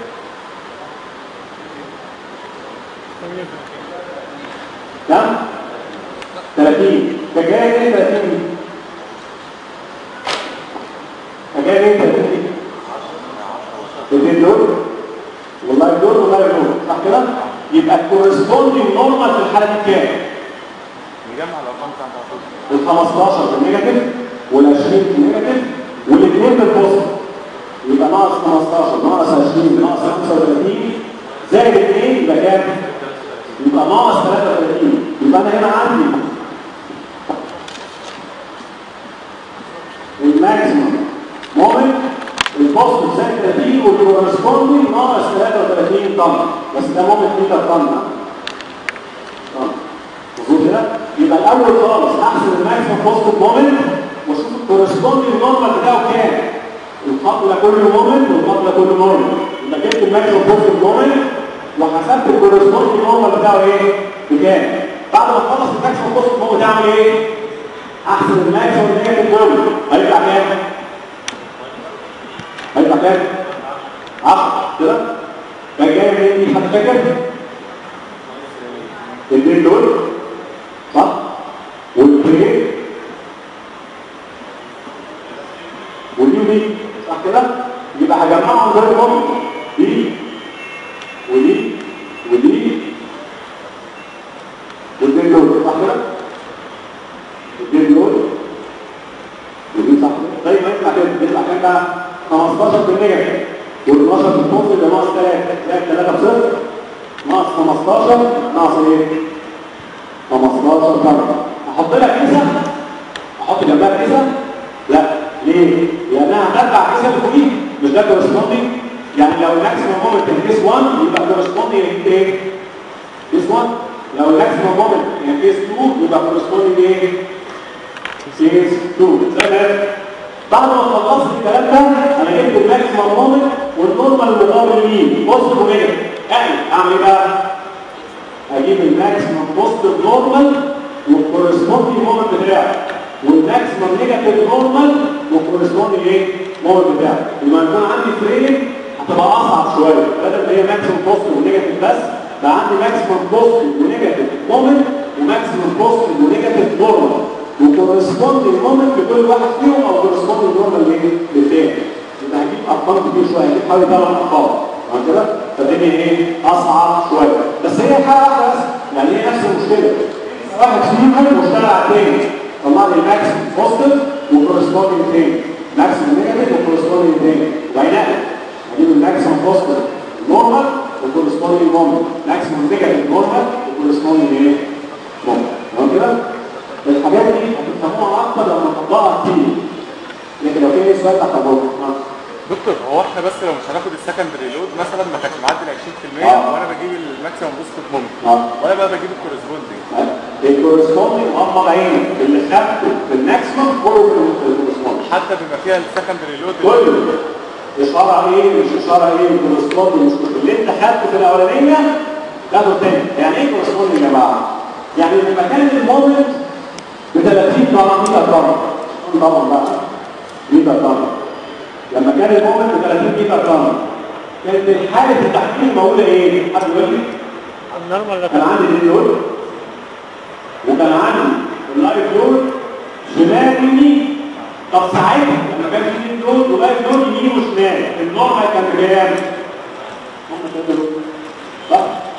كم؟ 30 فجاي ايه 30 فجاي ايه 30 الاثنين دول والله دول والله دول صح كده؟ يبقى الكورسبوندينج نورمال في الحاله دي كام؟ نجمع الارقام بتاعت ال 15 بالنيجاتيف وال 20 بالنيجاتيف والاثنين بالبوزيتيف يبقى ناقص 15 ناقص 20 ناقص 35 زائد 2 يبقى كام؟ يبقى ناقص 33 يبقى انا هنا عندي الماكسيمم مومنت البوزيتيف زائد 30 والكورسبوندينج ناقص 33 طن بس ده مومنت متر طن طن مظبوط كده يبقى الاول خالص احسب الماكسيمم بوزيتيف مومنت واشوف الكورسبوندينج نورمال بتاعه كام الخط ده كله مومنت والخط ده كله نورمال يبقى جبت الماكسيمم بوزيتيف مومنت وحسبت الكورسبوندينج نورمال بتاعه ايه بكام بعد ما تخلص الماكسيمم بوزيتيف مومنت اعمل ايه احسب الماكسيمم نيجاتيف مومنت هيطلع كام هيطلع كام 10 كده كان جاي منين دي حد فاكر الاثنين دول صح والبريك ودي ودي صح كده يبقى هجمعهم زي ما هم دي ودي ودي والاثنين دول صح كده الاثنين دول ودي صح كده زي ما يطلع كده يطلع كام بقى 15 بالنيجاتيف وال12 بالنص يبقى ناقص 3 زائد 3 بصفر ناقص 15 ناقص ايه 15 ضرب احط لك كيسه احط جنبها كيسه لا ليه لانها هتتبع كيسه اللي فوقيه مش ده كورسبوندينج يعني لو الماكسيمم مومنت في كيس 1 يبقى كورسبوندينج ايه كيس 1 لو الماكسيمم مومنت في كيس 2 يبقى كورسبوندينج ايه كيس 2 زي ما بعد ما خلصت الكلام ده انا جبت الماكسيمم مومنت والنورمال المقابل مين بوزيتيف ونيجاتيف يعني اعمل ايه بقى اجيب الماكسيمم بوزيتيف نورمال والكورسبوندينج مومنت بتاعه والماكسيمم نيجاتيف نورمال والكورسبوندينج ايه مومنت بتاعه لما يكون عندي فريم هتبقى اصعب شويه بدل ما هي ماكسيمم بوزيتيف ونيجاتيف بس بقى عندي ماكسيمم بوزيتيف ونيجاتيف مومنت وماكسيمم بوزيتيف ونيجاتيف نورمال وكورسبوندينج مومنت لكل واحد فيهم او كورسبوندينج نورمال ايه للتاني يبقى هجيب ارقام كتير شويه هجيب حوالي ثمان ارقام تمام كده فالدنيا ايه اصعب شويه بس هي حاجه واحده بس يعني هي نفس المشكله واحد فيهم واشتغل على الثاني طلع لي ماكس بوزيتيف وكورسبوندينج تاني ماكسيموم نيجاتيف وكورسبوندينج تاني وبعدين هجيب الماكسيموم بوزيتيف نورمال وكورسبوندينج مومنت ماكسيموم نيجاتيف نورمال وكورسبوندينج ايه؟ مومنت تمام كده؟ الحاجات دي هتفهموها اكتر لما نطبقها كتير لكن لو في اي سؤال تحت البوك دكتور هو احنا بس لو مش هناخد السكندري لود مثلا ما كانش معدي ال 20% آه. وانا بجيب الماكسيمم بوزيتيف مومنت اه وانا بقى بجيب الكورسبوندنج الكورسبوندينج غمض عينك اللي خدته في الماكسيموم كله في الكورسبوندينج حتى بما فيها السكندري لود كله اشاره ايه مش اشاره ايه الكورسبوندينج مش كله. اللي انت خدته في الاولانيه تاخده الثاني يعني ايه كورسبوندينج يا جماعه؟ يعني لما كان المومنت ب 30 طبعا ميتر طبعا طبعا بقى ميتر طبعا لما كان المومنت ب 30 ميتر طبعا كانت حاله التحميل موجوده ايه؟ حد يقول لي؟ النورمال اللي كان كان عندي الاثنين دول وكان عندي اللايف دول شمال يمين طب ساعتها لما كان في الاثنين دول ولايف دول يمين وشمال النورمال كان بكام؟ هم كده دول صح؟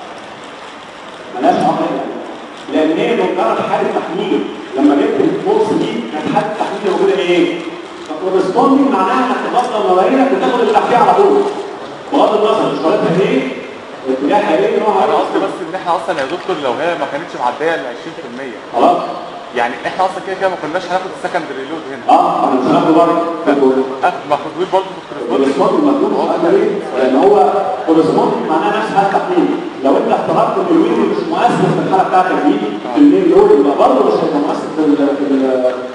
ملهاش عقل يعني لان هي مجرد حاله تحميل لما جبت الفورس دي كانت حاله تحميل موجوده ايه؟ فكورسبوندنج معناها انك تبطل نظريتك وتاخد اللي تحتيها على طول بغض النظر اشارتها ايه؟ اتجاهها ايه؟ نوعها انا ايه؟ قصدي بس ان احنا اصلا يا دكتور لو هي ما كانتش معديه ال 20% خلاص يعني احنا اصلا كده كده ما كناش هناخد السكندري لود هنا اه انا مش هناخده بره أه، ماخدوش برضه في الكورسبوندنج كورسبوندنج مطلوب هذا ليه؟ لان هو كورسبوندنج معناه نفس حاله تحميل لو انت اخترقت الويل مش مؤثر في الحاله بتاعتك دي في الليل دول يبقى برضه مش هيبقى مؤثر في ال في ال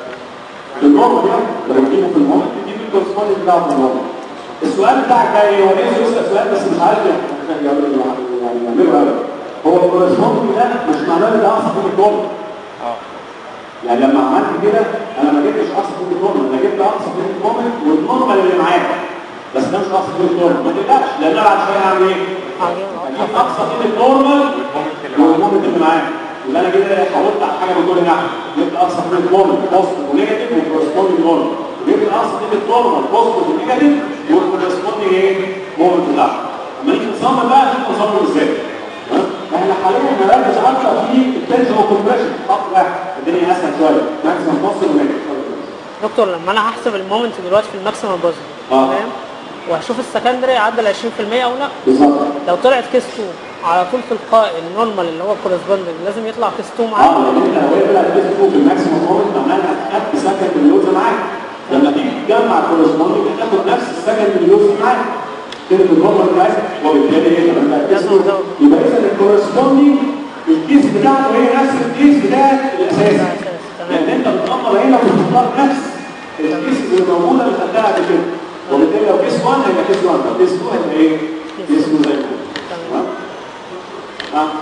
في النورمال يعني لو تجيبه في المومنت تجيب الكورسبوندنج بتاعه في المومنت السؤال بتاعك ده ايه؟ هو ليه يسال سؤال بس مش عارف يعني يعني يعمله قوي هو الكورسبوندنج ده مش معناه ان ده اقصى قيمه النورمال اه يعني لما عملت كده انا ما جبتش اقصى قيمه النورمال انا جبت اقصى قيمه النورمال والنورمال اللي معاك بس ده مش اقصى قيمه النورمال ما تقلقش لان انا بعد شويه هعمل ايه؟ هجيب اقصى قيمه النورمال والمومنت اللي معاك والمومنت اللي معاك يبقى انا كده حاولت على حاجه من كل ناحيه جبت اقصى قيمه نورمال بوزيتيف ونيجاتيف وكورسبوندنج نورمال وجبت اقصى قيمه نورمال بوزيتيف ونيجاتيف والكورسبوندنج ايه؟ مومنت الاخر لما نيجي نصمم بقى نشوف نصمم ازاي ها؟ احنا حاليا هنركز اكتر في التنشن والكمبريشن خط واحد الدنيا اسهل شويه ماكسيمم بوزيتيف ونيجاتيف دكتور لما انا هحسب المومنت دلوقتي في الماكسيمم بوزيتيف آه. تمام وهشوف السكندري عدى ال 20% او لا بالظبط لو طلعت كيس 2 على طول تلقائي النورمال اللي هو الكورسبوندنج لازم يطلع كيس 2 معاه اه لان انت لو هي طلعت بيس فوق في الماكسيمم مومنت معناها انك خدت سكند اللوز معاك لما تيجي تجمع الكورسبوندنج هتاخد نفس السكند اللوز معاك كده النورمال برايس وبالتالي ايه لما تبقى لازم تزود. يبقى اذا الكورسبوندنج الكيس بتاعته هي نفس الكيس بتاع الاساسي الأساس، تمام. لان انت بتغمض عينك وتختار نفس الكيس اللي موجوده اللي خدتها قبل كده وبالتالي لو كيس 1 هيبقى كيس 1 لو كيس 2 هيبقى ايه؟ كيس 2 زي ما هو. تمام. تمام؟ اه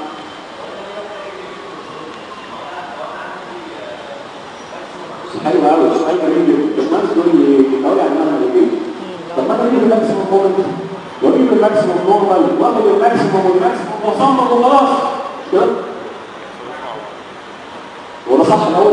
حلو قوي سؤال جميل جدا باشمهندس يقول لي ايه؟ اقول يعني انا ايه؟ طب ما انا اجيب الماكسيموم مومنت واجيب الماكسيموم نورمال واخد الماكسيموم والماكسيموم واصمم وخلاص مش كده؟ هو ده صح الاول؟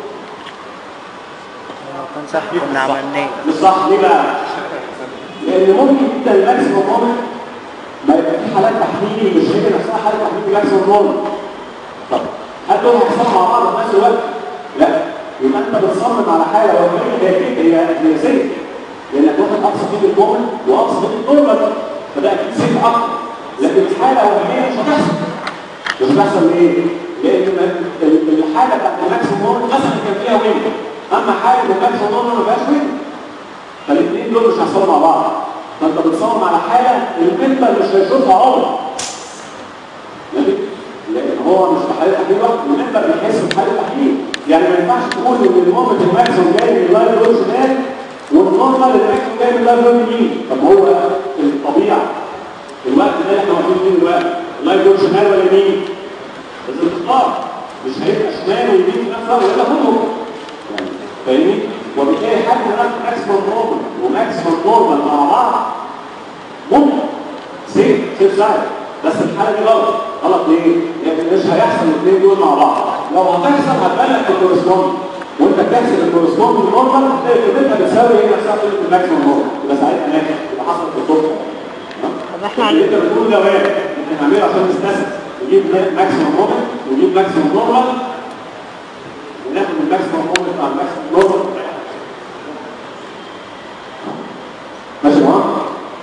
لو كان صح كنا عملناه مش صح ليه بقى؟ لان ممكن جدا الماكسيموم مومنت ما يبقى في حالات تحميلي مش هي نفسها حاله تحميل ماكسيموم مومنت طب هل دول هيحصلوا مع بعض في نفس الوقت؟ لا يبقى انت بتصمم على حاله وهميه هي كده هي هي سيف لانك واخد اقصى قيمه المومنت واقصى قيمه النورمال فده اكيد سيف اكتر لكن الحاله وهميه مش هتحصل مش هتحصل ليه؟ لان ال- ال- الحاله بتاعت الماكسيموم مومنت مثلا كان فيها ويند اما حاله الماكسيموم مومنت ما فيهاش ويند فالاثنين دول مش هيحصلوا مع بعض فانت بتصمم على حاله البنتر مش هيشوفها عمر ماشي؟ لان هو مش في حاله تحليل واحد والبنتر بيحس بحاله تحليل يعني ما ينفعش تقول ان المومنت الماكسيموم جاي من اللايف لود شمال والنورمال الماكسيموم جاي من اللايف لود يمين طب هو في الطبيعه الوقت ده اللي احنا واقفين فيه دلوقتي اللايف لود شمال ولا يمين؟ لازم تختار مش هيبقى شمال ويمين في نفس الوقت ولا كله فاهمني؟ وبالتالي حد هناك ماكسيمم نورمال وماكسيمم نورمال مع بعض ممكن سيف سيف سايد بس الحاله دي غلط غلط ليه؟ لان مش هيحصل الاثنين دول مع بعض لو هتحصل هتبان لك الكورسبوند وانت بتحسب الكورسبوند نورمال هتلاقي قيمتها بتساوي هي نفسها قيمه الماكسيمم نورمال يبقى ساعتها ناجح يبقى حصل في الصدفه طب احنا اللي عن- انت بتقوله ده وارد احنا هنعمله عشان نستثمر نجيب ماكسيمم مومنت ونجيب ماكسيمم نورمال وناخد الماكسيمم مومنت مع الماكسيمم نورمال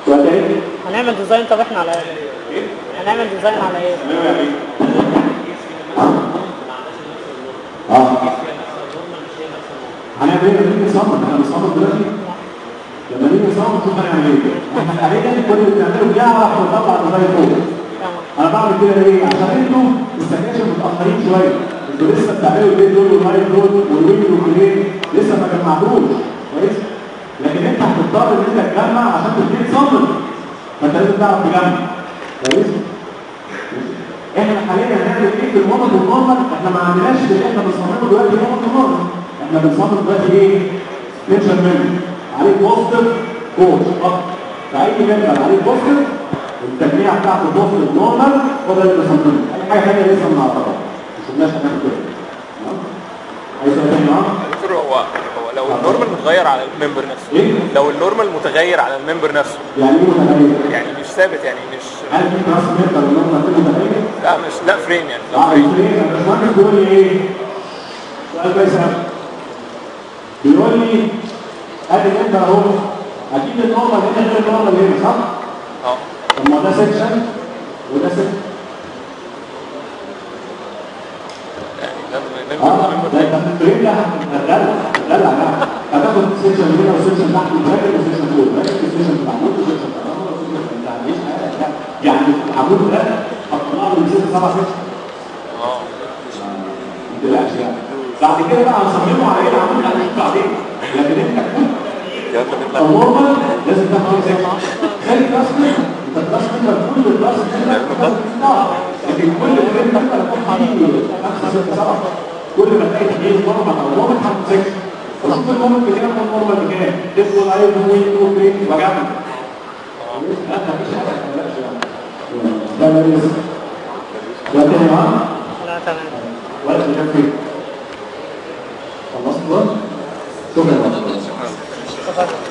سؤال تاني هنعمل ديزاين طب احنا على ايه؟ هنعمل ديزاين على ايه؟ اه هنعمل ايه لما نيجي نصمم احنا بنصمم دلوقتي لما نيجي نصمم نشوف هنعمل ايه احنا حاليا كل اللي بنعمله بنعرف نطلع ديزاين فوق تمام انا بعمل كده ليه عشان انتوا السكاشن متاخرين شويه انتوا لسه بتعملوا البيت دول واللايف دول والويل والكلين لسه ما جمعتوش كويس لكن انت هتضطر ان انت تجمع عشان تبتدي تصمم فانت لازم تعرف تجمع كويس احنا حاليا هنعمل ايه في المومنت والنورمال احنا ما عندناش اللي احنا بنصممه دلوقتي مومنت ونورمال احنا بنصمم دلوقتي ايه تنشن ميموري عليه بوزيتيف كوش فقط فاي ممبر عليه بوزيتيف التجميع بتاعته بوزيتيف نورمال وده اللي بنصممه اي حاجه ثانيه لسه ما نعرفها ما شفناش هنعمل كده تمام؟ عايز سؤال تاني معانا؟ دكتور هو هو لو النورمال متغير على الممبر نفسه ايه؟ لو النورمال متغير على الممبر نفسه يعني ايه متغير؟ يعني مش ثابت يعني مش هل في كلاس ممبر النورمال كله متغير؟ لا مش لا فريم يعني لا اه فريم الفريق الباشمهندس بيقول لي ايه؟ سؤال كويس قوي بيقول لي ادي انت اهو اكيد النورمال هنا غير النورمال هنا صح؟ اه طب ما ده سكشن وده سكشن يعني ده اه الممبر ده انت في الفريق ده هتدلع هتدلع بقى هتاخد سكشن هنا وسكشن تحت وبراكت وسكشن فوق براكت وسكشن في العمود وسكشن في العمود وسكشن في انت هتعيش حياتك يعني في العمود ده هتطلع له من ست سبع سكشن اه ما تقلقش يعني بعد كده بقى هنصممه على ايه العمود هنشوف بعدين لكن انت كل يلا بيطلع النورمال لازم تاخد سكشن زي الكلاستر انت الكلاستر كل الكلاستر لكن كل فريم انت هتكون فيه خمسه سته سبعه كل ما تلاقي تغيير نورمال او نورمال هتاخد سكشن وشوف النورمال بكام والنورمال بكام تبقوا لايف وين وفين وجنب لا مفيش حاجه ما تقلقش يعني ده لازم ده تاني معانا لا تمام ولا تجفي خلصت بقى؟ شكرا شكرا